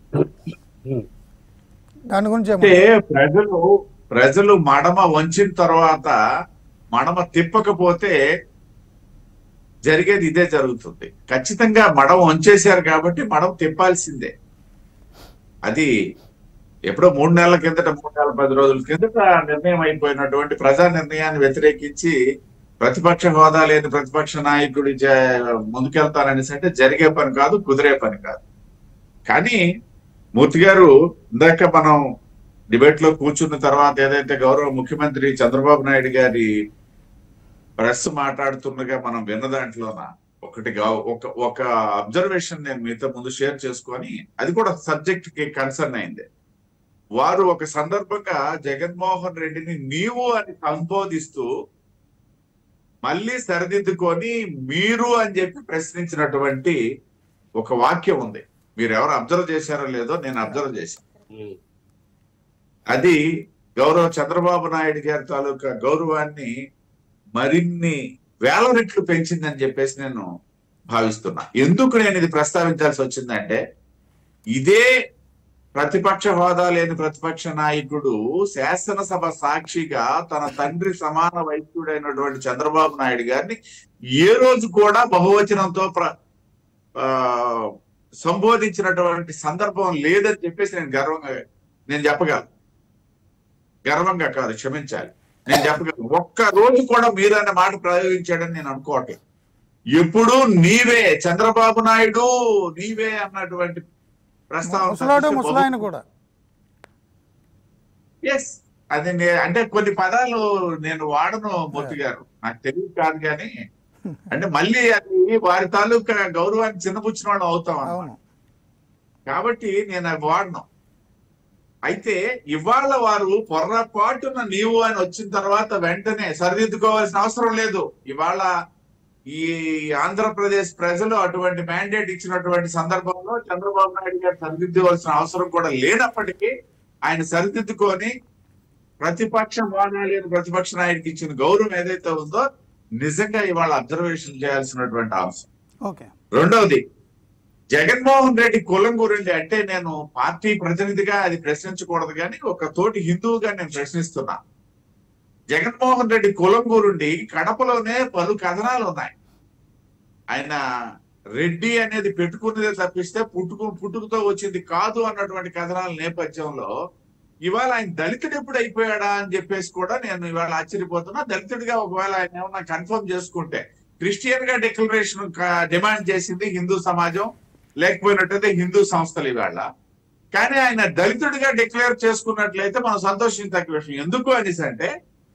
దాని గురించి అంటే ఏమంటారు? ప్రజలు ప్రజలు మడమ వంచిన తర్వాత మడమ తిప్పకపోతే జరిగేది ఇదే జరుగుతుంది ఖచ్చితంగా మడమ వంచేశారు కాబట్టి మడమ తిప్పాల్సిందే అది ఎప్పుడో మూడు నెలల కిందట మూడు నెలల పది రోజుల కిందట నిర్ణయం అయిపోయినటువంటి ప్రజా నిర్ణయాన్ని వ్యతిరేకించి ప్రతిపక్ష హోదా లేని ప్రతిపక్ష నాయకుడి జ- ముందుకెళ్తాననేసి అంటే జరిగే పని కాదు కుదిరే పని కాదు కానీ మూర్తి గారు ఇందాక మనం డిబేట్ లో కూర్చున్న తర్వాత ఏదైతే గౌరవ ముఖ్యమంత్రి చంద్రబాబు నాయుడు గారి ప్రెస్ మాట్లాడుతుండగా మనం విన్న దాంట్లోన ఒకటి గా- ఒక ఒక అబ్జర్వేషన్ నేను మీతో ముందు షేర్ చేసుకొని అది కూడా సబ్జెక్ట్ కి కన్సర్న్ అయింది వారు ఒక సందర్భంగా జగన్మోహన్ రెడ్డిని నీవు అని సంబోధిస్తూ మళ్ళీ సరిదిద్దుకొని మీరు అని చెప్పి ప్రశ్నించినటువంటి ఒక వాక్యం ఉంది మీరు ఎవరు అబ్జర్వ్ చేశారో లేదో నేను అబ్జర్వ్ చేశాను అది గౌరవ చంద్రబాబు నాయుడు గారి తాలూకా గౌరవాన్ని మరిన్ని వేల రెట్లు పెంచిందని చెప్పేసి నేను భావిస్తున్నా ఎందుకు నేను ఇది ప్రస్తావించాల్సి వచ్చిందంటే ఇదే ప్రతిపక్ష హోదా లేని ప్రతిపక్ష నాయకుడు శాసనసభ సాక్షిగా తన తండ్రి సమాన వైద్యుడైనటువంటి చంద్రబాబు నాయుడు గారిని ఏ రోజు కూడా బహువచనంతో ప్ర ఆ, సంబోధించినటువంటి సందర్భం లేదని చెప్పేసి నేను గర్వంగా నేను చెప్పగలను గర్వంగా కాదు క్షమించాలి నేను చెప్పగలను ఒక్క రోజు కూడా మీరు అన్న మాట ప్రయోగించాడని నేను అనుకోవట్లేదు ఎప్పుడు నీవే చంద్రబాబు నాయుడు నీవే అన్నటువంటి ప్రస్తావన ముసలాడు తప్పిస్తే ముసలాయన కూడా ఎస్ అది నే- అంటే కొన్ని పదాలు నేను వాడను మూర్తి గారు నాకు తెలియదు కాదు కానీ అంటే మళ్ళీ అది వారి తాలూకా గౌరవాన్ని చిన్నపుచ్చిన వాళ్ళం అవుతాం అన్నమాట. అవును కాబట్టి నేను అవి వాడను అయితే ఇవాళ వారు పొర్రపాటున నీవు అని వచ్చిన తర్వాత వెంటనే సరిదిద్దుకోవాల్సిన అవసరం లేదు ఇవాళ ఈ ఆంధ్రప్రదేశ్ ప్రజలు అటువంటి మ్యాండేట్ ఇచ్చినటువంటి సందర్భంలో చంద్రబాబు నాయుడు గారు సరిదిద్దవలసిన అవసరం కూడా లేనప్పటికీ ఆయన సరిదిద్దుకొని ప్రతిపక్ష వాదాలు అని ప్రతిపక్ష నాయకుడికి ఇచ్చిన గౌరవం ఏదైతే ఉందో నిజంగా ఇవాళ అబ్జర్వేషన్ చేయాల్సినటువంటి అంశం ఓకే రెండవది జగన్మోహన్ రెడ్డి కులం గురించి అంటే నేను పార్టీ ప్రతినిధిగా అది ప్రశ్నించకూడదు కానీ ఒక తోటి హిందువుగా నేను ప్రశ్నిస్తున్నా జగన్మోహన్ రెడ్డి కులం గురుండి కడపలోనే పలు కథనాలు ఉన్నాయి ఆయన రెడ్డి అనేది పెట్టుకున్నదే తప్పిస్తే పుట్టుకు పుట్టుకతో వచ్చింది కాదు అన్నటువంటి కథనాల నేపథ్యంలో ఇవాళ ఆయన దళితుడు ఎప్పుడు అయిపోయాడా అని చెప్పేసి కూడా నేను ఇవాళ ఆశ్చర్యపోతున్నా దళితుడిగా ఒకవేళ ఆయన ఏమన్నా కన్ఫర్మ్ చేసుకుంటే క్రిస్టియన్ గా డిక్లరేషన్ డిమాండ్ చేసింది హిందూ సమాజం లేకపోయినట్టయితే హిందూ సంస్థలు ఇవాళ కానీ ఆయన దళితుడిగా డిక్లేర్ చేసుకున్నట్లయితే మనం సంతోషించదగ్గ విషయం ఎందుకు అనేసి అంటే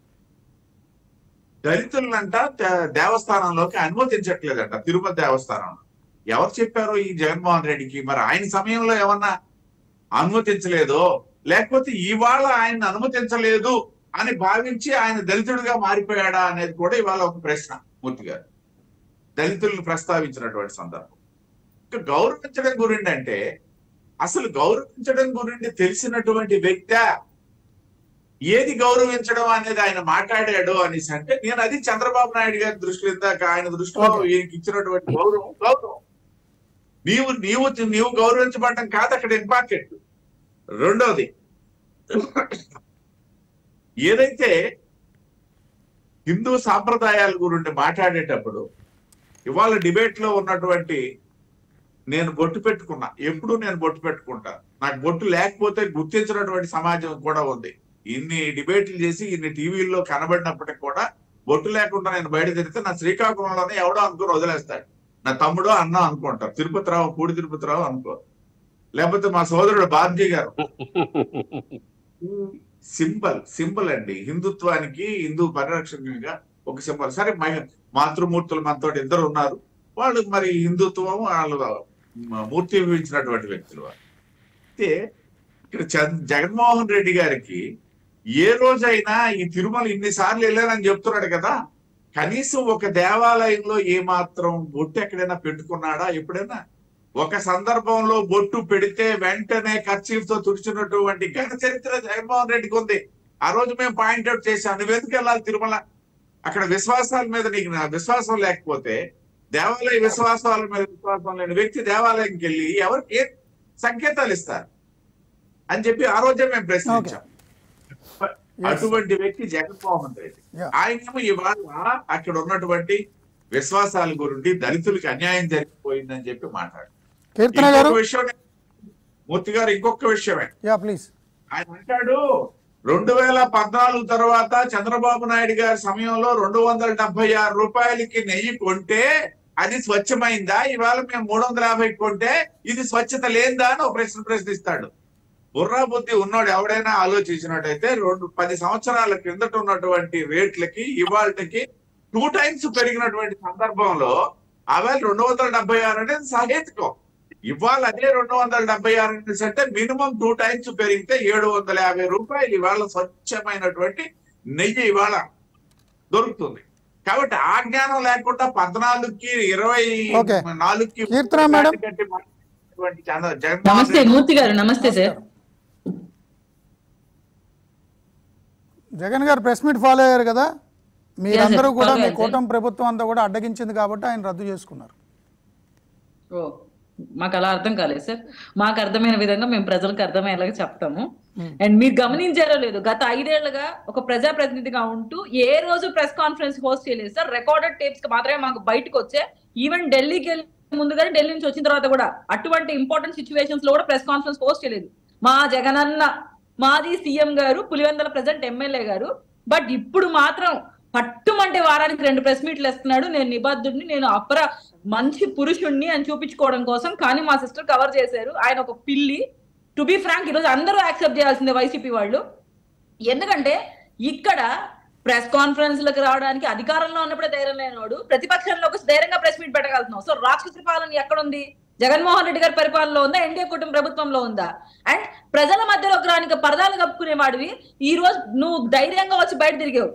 దళితులంట దే- దేవస్థానంలోకి అనుమతించట్లేదంట తిరుపతి దేవస్థానం ఎవరు చెప్పారో ఈ జగన్మోహన్ రెడ్డికి మరి ఆయన సమయంలో ఏమన్నా అనుమతించలేదో లేకపోతే ఇవాళ ఆయన అనుమతించలేదు అని భావించి ఆయన దళితుడిగా మారిపోయాడా అనేది కూడా ఇవాళ ఒక ప్రశ్న మూర్తి గారు దళితులను ప్రస్తావించినటువంటి సందర్భం ఇంకా గౌరవించడం గురించి అంటే అసలు గౌరవించడం గురించి తెలిసినటువంటి వ్యక్తి ఏది గౌరవించడం అనేది ఆయన మాట్లాడాడు అనేసి అంటే నేను అది చంద్రబాబు నాయుడు గారి దృష్టిలో ఇందాక ఆయన దృష్టిలో Okay. ఈయనకి ఇచ్చినటువంటి గౌరవం గౌరవం నీవు నీవు నీవు గౌరవించబడటం కాదు అక్కడ ఇంపార్టెంట్ రెండోది ఏదైతే హిందూ సాంప్రదాయాల గురించి మాట్లాడేటప్పుడు ఇవాళ డిబేట్ లో ఉన్నటువంటి నేను బొట్టు పెట్టుకున్నా ఎప్పుడు నేను బొట్టు పెట్టుకుంటా నాకు బొట్టు లేకపోతే గుర్తించినటువంటి సమాజం కూడా ఉంది ఇన్ని డిబేట్లు చేసి ఇన్ని టీవీల్లో కనబడినప్పటికి కూడా బొట్టు లేకుండా నేను బయట తిరిగితే నా శ్రీకాకుళంలోనే ఎవడో అనుకుని వదిలేస్తాడు నా తమ్ముడో అన్న అనుకుంటారు తిరుపతిరావు పూడి తిరుపతిరావు అనుకో లేకపోతే మా సోదరుడు బాబ్జీ గారు సింబల్ సింబల్ అండి హిందుత్వానికి హిందూ పరిరక్షణగా ఒక సింబల్ సరే మహి- మాతృమూర్తులు మనతో ఇద్దరు ఉన్నారు వాళ్ళు మరి హిందుత్వం వాళ్ళు మూర్తి వివరించినటువంటి వ్యక్తులు వాళ్ళు. అయితే ఇక్కడ చంద్- జగన్మోహన్ రెడ్డి గారికి ఏ రోజైనా ఈ తిరుమల ఇన్నిసార్లు వెళ్ళానని చెప్తున్నాడు కదా కనీసం ఒక దేవాలయంలో ఏ మాత్రం బొట్టు ఎక్కడైనా పెట్టుకున్నాడా ఎప్పుడైనా ఒక సందర్భంలో బొట్టు పెడితే వెంటనే ఖర్చీఫ్ తో తుడిచినటువంటి ఘన చరిత్ర జగన్మోహన్ రెడ్డికి ఉంది ఆ రోజు మేము పాయింట్అవుట్ చేశాం నువ్వు ఎందుకు వెళ్ళాలి తిరుమల అక్కడ విశ్వాసాల మీద నీకు నా విశ్వాసం లేకపోతే దేవాలయ విశ్వాసాల మీద విశ్వాసం లేని వ్యక్తి దేవాలయంకి వెళ్ళి ఎవరికి ఏ సంకేతాలు ఇస్తారు అని చెప్పి ఆ రోజే మేము ప్రశ్నించాం అటువంటి వ్యక్తి జగన్మోహన్ రెడ్డి Yeah. ఆయనేమో ఇవాళ అక్కడ ఉన్నటువంటి విశ్వాసాల గురించి దళితులకి అన్యాయం జరిగిపోయిందని చెప్పి మాట్లాడు కీర్తన గారు ఇంకొక విషయం మూర్తి గారు ఇంకొక విషయమే యా ప్లీజ్ ఆయన అంటాడు రెండు వేల పద్నాలుగు తర్వాత చంద్రబాబు నాయుడు గారి సమయంలో రెండు వందల డెబ్బై ఆరు రూపాయలకి నెయ్యి కొంటే అది స్వచ్ఛమైందా ఇవాళ మేము మూడు వందల యాభై కొంటే ఇది స్వచ్ఛత లేందా అని ఒక ప్రశ్న ప్రశ్నిస్తాడు బుర్రా బుద్ధి ఉన్నోడు ఎవడైనా ఆలోచించినట్టయితే రెండు పది సంవత్సరాల క్రిందట ఉన్నటువంటి రేట్లకి ఇవాళకి టూ టైమ్స్ పెరిగినటువంటి సందర్భంలో ఆవేళ రెండు వందల డెబ్బై ఆరు అనేది సహేతుకం ఇవాళ అదే రెండు వందల డెబ్బై ఆరు అనేసి అంటే మినిమం టూ టైమ్స్ పెరిగితే ఏడు వందల యాభై రూపాయలు ఇవాళ స్వచ్ఛమైనటువంటి నెయ్యి ఇవాళ దొరుకుతుంది కాబట్టి ఆ జ్ఞానం లేకుండా పద్నాలుగుకి ఇరవై Okay. నాలుగుకి కీర్తన మేడం. కంటే మాట్లాడేటువంటి చంద్ర- జగన్మోహన్ నమస్తే రెడ్డి మూర్తి గారు నమస్తే సార్ జగన్ గారు ప్రెస్ మీట్ ఫాలో అయ్యారు కదా మీరందరూ sir. కూడా Follow మీ అయ్యాను, కూటమి ప్రభుత్వం అంతా కూడా అడ్డగించింది కాబట్టి ఆయన రద్దు చేసుకున్నారు ఓ మాకు అలా అర్థం కాలేదు సార్ మాకు అర్థమైన విధంగా మేము ప్రజలకు అర్థమయ్యేలాగా చెప్తాము అండ్ మీరు గమనించారో లేదు గత ఐదేళ్లుగా ఒక ప్రజాప్రతినిధిగా ఉంటూ ఏ రోజు ప్రెస్ కాన్ఫరెన్స్ హోస్ట్ చేయలేదు సార్ రికార్డెడ్ టేప్స్ మాత్రమే మాకు బయటకు వచ్చే ఈవెన్ ఢిల్లీకి వెళ్ళి ముందుగానే ఢిల్లీ నుంచి వచ్చిన తర్వాత కూడా అటువంటి ఇంపార్టెంట్ సిచ్యువేషన్స్ లో కూడా ప్రెస్ కాన్ఫరెన్స్ హోస్ట్ చేయలేదు మా జగనన్న మాది సీఎం గారు పులివెందల ప్రజెంట్ ఎమ్మెల్యే గారు బట్ ఇప్పుడు మాత్రం పట్టుమంటే వారానికి రెండు ప్రెస్ మీట్లు ఇస్తున్నాడు నేను నిబద్ధుడిని నేను అపర మంచి పురుషుణ్ణి అని చూపించుకోవడం కోసం కానీ మా సిస్టర్ కవర్ చేశారు ఆయన ఒక పిల్లి టు బి ఫ్రాంక్ ఈరోజు అందరూ యాక్సెప్ట్ చేయాల్సిందే వైసీపీ వాళ్ళు ఎందుకంటే ఇక్కడ ప్రెస్ కాన్ఫరెన్స్ లకు రావడానికి అధికారంలో ఉన్నప్పుడే ధైర్యం లేనివాడు ప్రతిపక్షంలో ఒక ధైర్యంగా ప్రెస్ మీట్ పెట్టగలుగుతున్నావు సో రాక్షస పాలన ఎక్కడుంది జగన్మోహన్ రెడ్డి గారి పరిపాలనలో ఉందా ఎన్డీఏ కుటుంబ ప్రభుత్వంలో ఉందా అండ్ ప్రజల మధ్యలో రానికి పరదాలు కప్పుకునే వాడివి ఈ రోజు నువ్వు ధైర్యంగా వచ్చి బయట తిరిగావు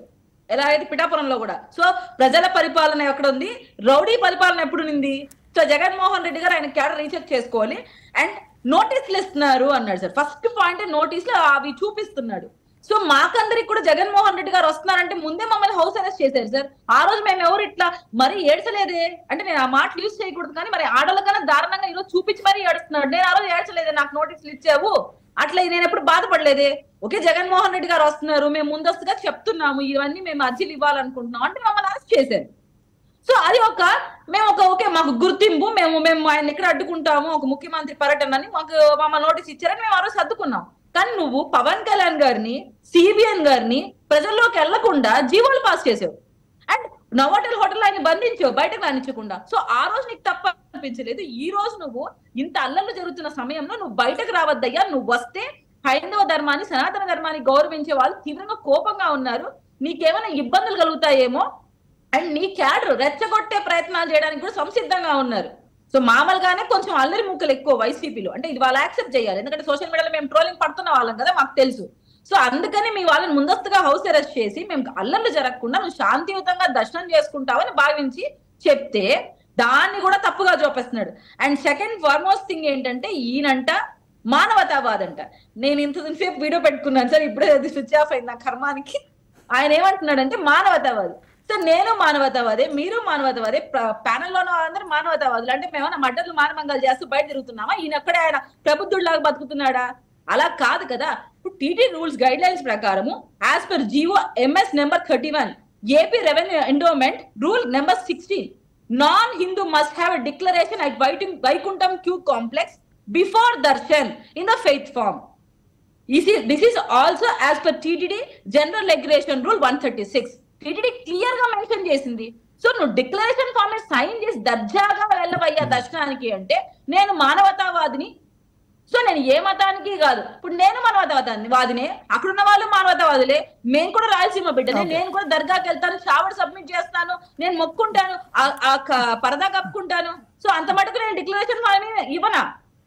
ఎలా అయితే పిఠాపురంలో కూడా సో ప్రజల పరిపాలన ఎక్కడ ఉంది రౌడీ పరిపాలన ఎప్పుడు ఉంది సో జగన్మోహన్ రెడ్డి గారు ఆయన క్యాడర్ రీసెర్చ్ చేసుకోవాలి అండ్ నోటీసులు ఇస్తున్నారు అన్నాడు సార్ ఫస్ట్ పాయింట్ నోటీసులు అవి చూపిస్తున్నాడు సో మాకందరికి కూడా జగన్మోహన్ రెడ్డి గారు వస్తున్నారంటే ముందే మమ్మల్ని హౌస్ అరెస్ట్ చేశారు సార్ ఆ రోజు మేము ఎవరు ఇట్లా మరి ఏడ్చలేదే అంటే నేను ఆ మాటలు యూజ్ చేయకూడదు కానీ మరి ఆడలకన్నా దారుణంగా ఈరోజు చూపించి మరీ ఏడుస్తున్నాడు నేను ఆ రోజు ఏడ్చలేదే నాకు నోటీసులు ఇచ్చావు అట్లా నేను ఎప్పుడు బాధపడలేదే ఓకే జగన్మోహన్ రెడ్డి గారు వస్తున్నారు మేము ముందస్తుగా చెప్తున్నాము ఇవన్నీ మేము అర్జీలు ఇవ్వాలనుకుంటున్నాం అంటే మమ్మల్ని అరెస్ట్ చేశారు సో అది ఒక మేము ఒక ఓకే మాకు గుర్తింపు మేము మేము ఆయన ఎక్కడ అడ్డుకుంటాము ఒక ముఖ్యమంత్రి పర్యటన అని మాకు మమ్మల్ని నోటీస్ ఇచ్చారని మేము ఆ రోజు సర్దుకున్నాం కానీ నువ్వు పవన్ కళ్యాణ్ గారిని సిబిఎన్ గారిని ప్రజల్లోకి వెళ్లకుండా జీవోలు పాస్ చేసావు అండ్ నవోటల్ హోటల్ ఆయన బంధించావు బయటకు రానిచ్చకుండా సో ఆ రోజు నీకు తప్ప అనిపించలేదు ఈ రోజు నువ్వు ఇంత అల్లర్లు జరుగుతున్న సమయంలో నువ్వు బయటకు రావద్దయ్యా నువ్వు వస్తే హైందవ ధర్మాన్ని సనాతన ధర్మాన్ని గౌరవించే వాళ్ళు తీవ్రంగా కోపంగా ఉన్నారు నీకేమైనా ఇబ్బందులు కలుగుతాయేమో అండ్ నీ క్యాడర్ రెచ్చగొట్టే ప్రయత్నాలు చేయడానికి కూడా సంసిద్ధంగా ఉన్నారు సో మామూలుగానే కొంచెం అల్లరి ముక్కలు ఎక్కువ వైసీపీలో అంటే ఇది వాళ్ళు యాక్సెప్ట్ చేయాలి ఎందుకంటే సోషల్ మీడియాలో మేము ట్రోలింగ్ పడుతున్న వాళ్ళం కదా మాకు తెలుసు సో అందుకని మీ వాళ్ళని ముందస్తుగా హౌస్ అరెస్ట్ చేసి మేము అల్లర్లు జరగకుండా నువ్వు శాంతియుతంగా దర్శనం చేసుకుంటావని భావించి చెప్తే దాన్ని కూడా తప్పుగా చూపిస్తున్నాడు అండ్ సెకండ్ ఫార్మోస్ట్ థింగ్ ఏంటంటే ఈయనంట మానవతావాదంట నేను ఇంతసేపు వీడియో పెట్టుకున్నాను సార్ ఇప్పుడే అది స్విచ్ ఆఫ్ అయింది నా కర్మానికి ఆయన ఏమంటున్నాడంటే మానవతావాది సో నేను మానవతావాదే మీరు మానవతావాదే ప్యానెల్లో ఉన్న వాళ్ళందరూ మానవతావాదులు అంటే మేమన్నా మడ్డర్లు మానవంగాలు చేస్తూ బయట తిరుగుతున్నామా ఈయన ఒక్కడే ఆయన ప్రబుద్ధుడిలాగా బతుకుతున్నాడా అలా కాదు కదా ఇప్పుడు టీటీ రూల్స్ గైడ్ లైన్స్ ప్రకారము as per GO MS number thirty one AP revenue endowment rule number sixteen non Hindu must have declaration at waiting Vaikuntham queue complex before darshan in the faith form This is, this is also as per TTD General Regulation Rule 136. TTD clear గా mention చేసింది so నువ్వు declaration form sign చేసి దర్జాగా వెళ్ళవయ్యా దర్శనానికి అంటే నేను మానవతావాదిని so నేను ఏ మతానికి కాదు ఇప్పుడు నేను మానవతావాదాన్ని వాదినే అక్కడున్న వాళ్ళు మానవతావాదులే మేము కూడా రాయలసీమ బిడ్డనే నేను కూడా దర్గాకి వెళ్తాను షావర్ సబ్మిట్ చేస్తాను నేను మొక్కుంటాను ఆ- ఆ క- పరదా కప్పుకుంటాను సో అంత మటుకు నేను డిక్లరేషన్ ఫామ్ ఇవ్వనా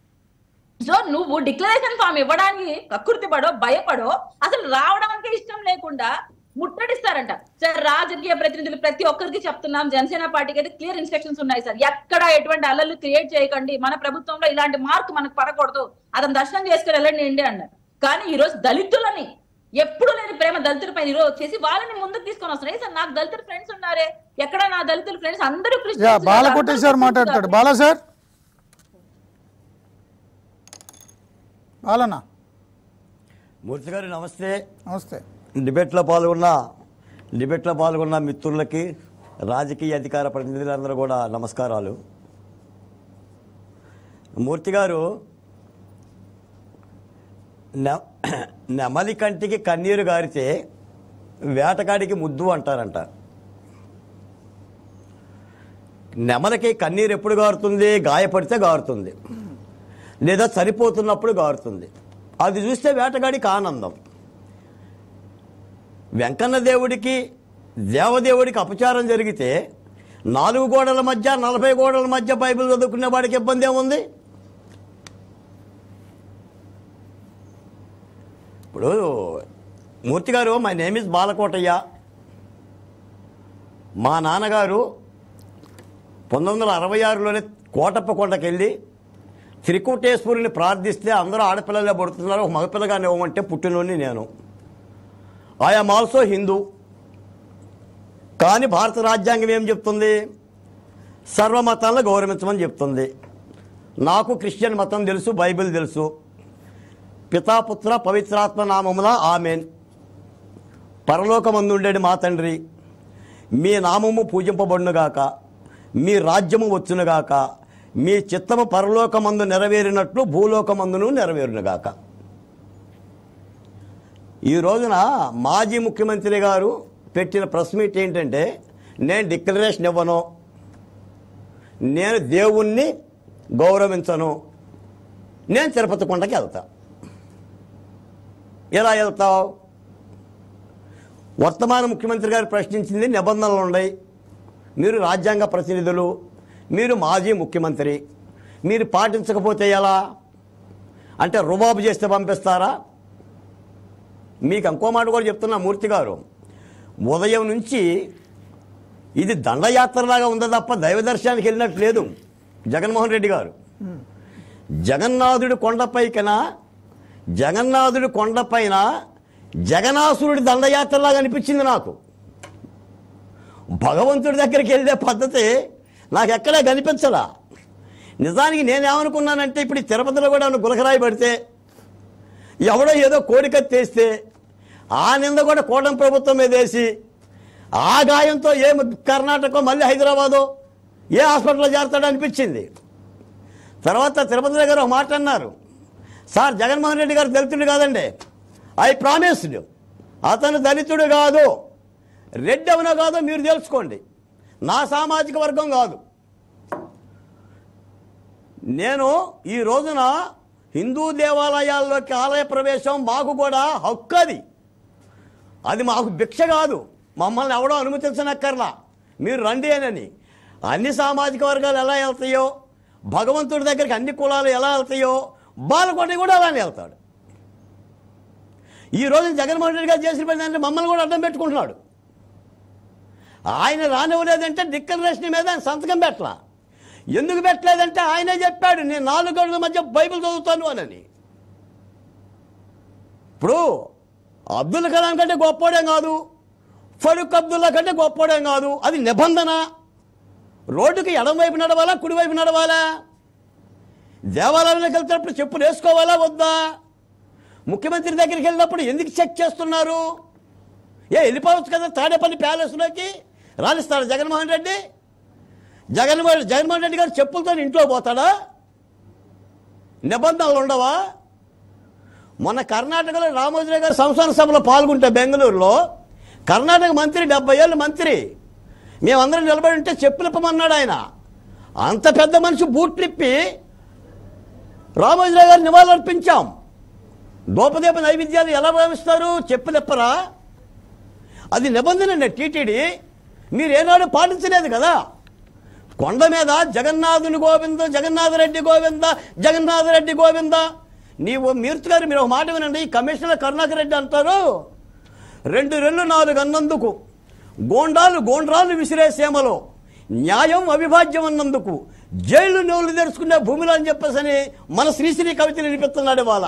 సో నువ్వు డిక్లరేషన్ ఫామ్ ఇవ్వడానికి కకృతి పడో భయపడో అసలు రావడానికి ఇష్టం లేకుండా ముట్టడిస్తారంట సార్ రాజకీయ ప్రతినిధులు ప్రతి ఒక్కరికి చెప్తున్నాం జనసేన పార్టీకి అయితే క్లియర్ ఇన్స్ట్రక్షన్స్ ఉన్నాయి సార్ ఎక్కడ ఎటువంటి అల్లలు క్రియేట్ చేయకండి మన ప్రభుత్వంలో ఇలాంటి మార్క్ మనకు పడకూడదు అతను దర్శనం చేసుకుని వెళ్ళండి అండి అన్నారు కానీ ఈ రోజు దళితులని ఎప్పుడు లేని ప్రేమ దళితుల పైన ఈరోజు వచ్చేసి వాళ్ళని ముందుకు తీసుకొని వస్తున్నారు సార్ నాకు దళితుల ఫ్రెండ్స్ ఉన్నారే ఎక్కడ నా దళితుల ఫ్రెండ్స్ అందరూ యా Christians బాల ఉన్నారు, కోటేశ్వర్ అందరూ మాట్లాడతాడు బాలా సార్ బాలనా మూర్తి గారు నమస్తే నమస్తే డిబేట్లో పాల్గొన్న డిబేట్లో పాల్గొన్న మిత్రులకి రాజకీయ అధికార ప్రతినిధులందరూ కూడా నమస్కారాలు మూర్తి గారు నె- నెమలి కంటికి కన్నీరు గారితే వేటగాడికి ముద్దు అంటారంట నెమలికి కన్నీరు ఎప్పుడు గారుతుంది గాయపడితే గారుతుంది లేదా చనిపోతున్నప్పుడు గారుతుంది అది చూస్తే వేటగాడికి ఆనందం వెంకన్న దేవుడికి దేవదేవుడికి అపచారం జరిగితే నాలుగు గోడల మధ్య నలభై గోడల మధ్య బైబిల్ చదువుకునే వాడికి ఇబ్బంది ఏముంది ఇప్పుడు మూర్తి గారు మై నేమ్ ఇస్ బాలకోటయ్య మా నాన్నగారు పంతొమ్మిది వందల అరవై ఆరులోనే కోటప్ప కొండకి వెళ్ళి త్రికుటేశ్వరుని ప్రార్థిస్తే అందరూ ఆడపిల్లలే పడుతున్నారు ఒక మగపిల్లగానే ఇవ్వమంటే పుట్టినోని నేను ఐఎమ్ ఆల్సో హిందూ కానీ భారత రాజ్యాంగం ఏం చెప్తుంది సర్వమతాలను గౌరవించమని చెప్తుంది నాకు క్రిస్టియన్ మతం తెలుసు బైబిల్ తెలుసు పితాపుత్ర పవిత్రాత్మ నామమున ఆమెన్ పరలోకమందుండేది మా తండ్రి మీ నామము పూజింపబడునుగాక మీ రాజ్యము వచ్చునుగాక మీ చిత్తము పరలోకమందు నెరవేరినట్లు భూలోకమందును నెరవేరునుగాక ఈ రోజున మాజీ ముఖ్యమంత్రి గారు పెట్టిన ప్రెస్ మీట్ ఏంటంటే నేను డిక్లరేషన్ ఇవ్వను నేను దేవుణ్ణి గౌరవించను నేను తిరుపతి కొండకి వెళ్తా ఎలా వెళ్తావు వర్తమాన ముఖ్యమంత్రి గారు ప్రశ్నించింది నిబంధనలు ఉన్నాయి మీరు రాజ్యాంగ ప్రతినిధులు మీరు మాజీ ముఖ్యమంత్రి మీరు పాటించకపోతే ఎలా అంటే రుబాబు చేస్తే పంపిస్తారా మీకు ఇంకో మాట కూడా చెప్తున్నా మూర్తి గారు ఉదయం నుంచి ఇది దండయాత్రలాగా ఉందా తప్ప దైవ దర్శనానికి వెళ్ళినట్టు లేదు జగన్మోహన్ రెడ్డి గారు జగన్నాథుడి కొండపైకన జగన్నాథుడి కొండపైన జగనాసురుడి దండయాత్రలాగా అనిపించింది నాకు భగవంతుడి దగ్గరికి వెళ్ళే పద్ధతి నాకు ఎక్కడా కనిపించలా నిజానికి నేనేమనుకున్నానంటే ఇప్పుడు ఈ తిరుపతిలో కూడా ఏమైనా గులకరాయి పడితే ఎవడో ఏదో కోరిక తెస్తే ఆ నింద కూడా కూటమి ప్రభుత్వం మీద వేసి ఆ గాయంతో ఏ కర్ణాటక మళ్ళీ హైదరాబాదో ఏ హాస్పిటల్లో చేరతాడో అనిపించింది తర్వాత తిరుపతి దగ్గర ఒక మాట అన్నారు సార్ జగన్మోహన్ రెడ్డి గారు దళితుడు కాదండి ఐ ప్రామిస్డ్ అతను దళితుడు కాదు రెడ్డి అవునో కాదో మీరు తెలుసుకోండి నా సామాజిక వర్గం కాదు నేను ఈ రోజున హిందూ దేవాలయాల్లోకి ఆలయ ప్రవేశం మాకు కూడా హక్కు అది అది మాకు భిక్ష కాదు మమ్మల్ని ఎవడో అనుమతించనక్కర్లా మీరు రండి అని అన్ని సామాజిక వర్గాలు ఎలా వెళ్తాయో భగవంతుడి దగ్గరికి అన్ని కులాలు ఎలా వెళ్తాయో బాలకోటి కూడా అలానే వెళ్తాడు ఈ రోజు జగన్మోహన్ రెడ్డి గారు చేసిన పని అంటే మమ్మల్ని కూడా అడ్డం పెట్టుకుంటున్నాడు ఆయన రానివ్వలేదంటే డిక్లరేషన్ మీద ఆయన సంతకం పెట్టలా ఎందుకు పెట్టలేదంటే ఆయనే చెప్పాడు నేను నాలుగు గడుల మధ్య బైబిల్ చదువుతాను అనని ఇప్పుడు అబ్దుల్ కలాం కంటే గొప్పోడేం కాదు ఫరూక్ అబ్దుల్లా కంటే గొప్పోడేం కాదు అది నిబంధన రోడ్డుకి ఎడమవైపు నడవాలా కుడివైపు నడవాలా దేవాలయంలోకి వెళ్తున్నప్పుడు చెప్పులు వేసుకోవాలా వద్దా ముఖ్యమంత్రి దగ్గరికి వెళ్ళినప్పుడు ఎందుకు చెక్ చేస్తున్నారు ఏ వెళ్ళిపోవచ్చు కదా తాడేపల్లి ప్యాలెస్లోకి రాణిస్తాడు జగన్మోహన్ రెడ్డి జగన్మోహన్ జగన్మోహన్ రెడ్డి గారు చెప్పులతో ఇంట్లో పోతాడా నిబంధనలు ఉండవా మొన్న కర్ణాటకలో రామోజీరావు గారు సంస్థాన సభలో పాల్గొంటే బెంగళూరులో కర్ణాటక మంత్రి డెబ్బై ఏళ్ళ మంత్రి మేమందరం నిలబడి ఉంటే చెప్పులిప్పమన్నాడు ఆయన అంత పెద్ద మనిషి బూట్లిప్పి రామోజీరావు గారు నివాళులర్పించాం దోపదీప నైవేద్యాలు ఎలా భావిస్తారు చెప్పులిప్పరా అది నిబంధన టీటీడీ మీరు ఏనాడు పాటించలేదు కదా కొండ మీద జగన్నాథుని గోవింద జగన్నాథరెడ్డి గోవింద జగన్నాథరెడ్డి గోవింద నీవు మీర్తి గారు మీరు ఒక మాట వినండి ఈ కమిషనర్ కరుణాకర్ రెడ్డి అంటారు రెండు రెళ్ళు నాలుగు అన్నందుకు గోండాలు గోండ్రాలు విసిరే సీమలో న్యాయం అవిభాజ్యం అన్నందుకు జైలు నోళ్ళు తెరుచుకునే భూమిలో అని చెప్పేసి అని మన శ్రీశ్రీ కవితలు వినిపిస్తున్నాడు ఇవాళ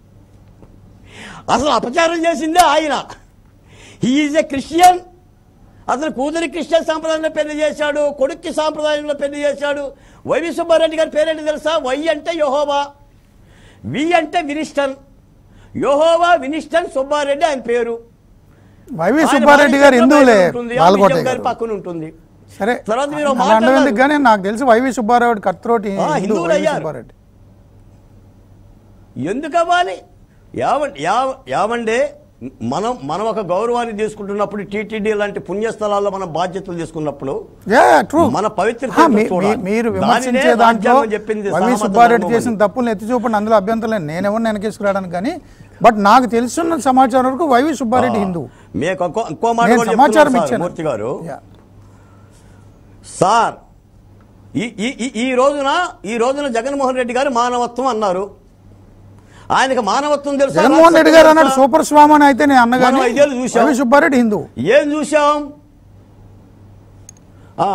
అసలు అపచారం చేసిందే ఆయన ఈజ్ ఎ క్రిస్టియన్ అతను కూతురి క్రిస్టియన్ సాంప్రదాయంలో పెళ్లి చేశాడు కొడుక్కి సాంప్రదాయంలో పెళ్లి చేశాడు వైవి సుబ్బారెడ్డి గారి పేరేంటి తెలుసా వై అంటే యహోవా వి అంటే వినిస్టన్ యహోవా వినిస్టన్ సుబ్బారెడ్డి ఆయన పేరు వైవి ఆయన సుబ్బారెడ్డి గారు భార్య హిందువులే ఉంటుంది, ఆ బాల్కోట విజయం గారి గారు పక్కన ఉంటుంది సరే తర్వాత మీరు ఒక అలా మాట అనడం ఎందుకు అన్నారు. కానీ నాకు తెలిసి వైవి సుబ్బారావు కత్రోటి ఆ, హిందూ హిందువులు వైవి అయ్యారు. సుబ్బారెడ్డి ఎందుకు అవ్వాలి యావండి యావ- యావండి మనం మనం ఒక గౌరవాన్ని తీసుకుంటున్నప్పుడు టీటీడీ లాంటి పుణ్యస్థలాల్లో మనం బాధ్యతలు తీసుకున్నప్పుడు యా ట్రూ మన పవిత్రతను చూడాలి. మీరు దానినే విమర్శించే దాంట్లో రాజ్యాంగం చెప్పింది వైవి సహమత సుబ్బారెడ్డి ధర్మం చేసిన అని. తప్పులు ఎత్తి చూపండి అందులో అభ్యంతరం లేదు నేను ఎవరిని వెనకేసుకురావడానికి కానీ బట్ నాకు తెలుసున్న సమాచారం వరకు వైవి సుబ్బారెడ్డి హిందూ మీకు ఇంకో ఇంకో మాట నేను కూడా సమాచారం చెప్తున్నాను సార్, ఇచ్చాను మూర్తి గారు యా. సార్ ఈ ఈ ఈ- ఈ రోజున ఈ రోజున జగన్మోహన్ రెడ్డి గారు మానవత్వం అన్నారు ఆయనకు మానవత్వం తెలుసా జగన్మోహన్ రెడ్డి గారు అన్నాడు తెలుసా? సూపర్ స్వామి అని అయితే నేను అన్నగాని మనం ఐదేళ్ళు చూశాం. వైవి సుబ్బారెడ్డి హిందూ ఏం చూశాం ఆ,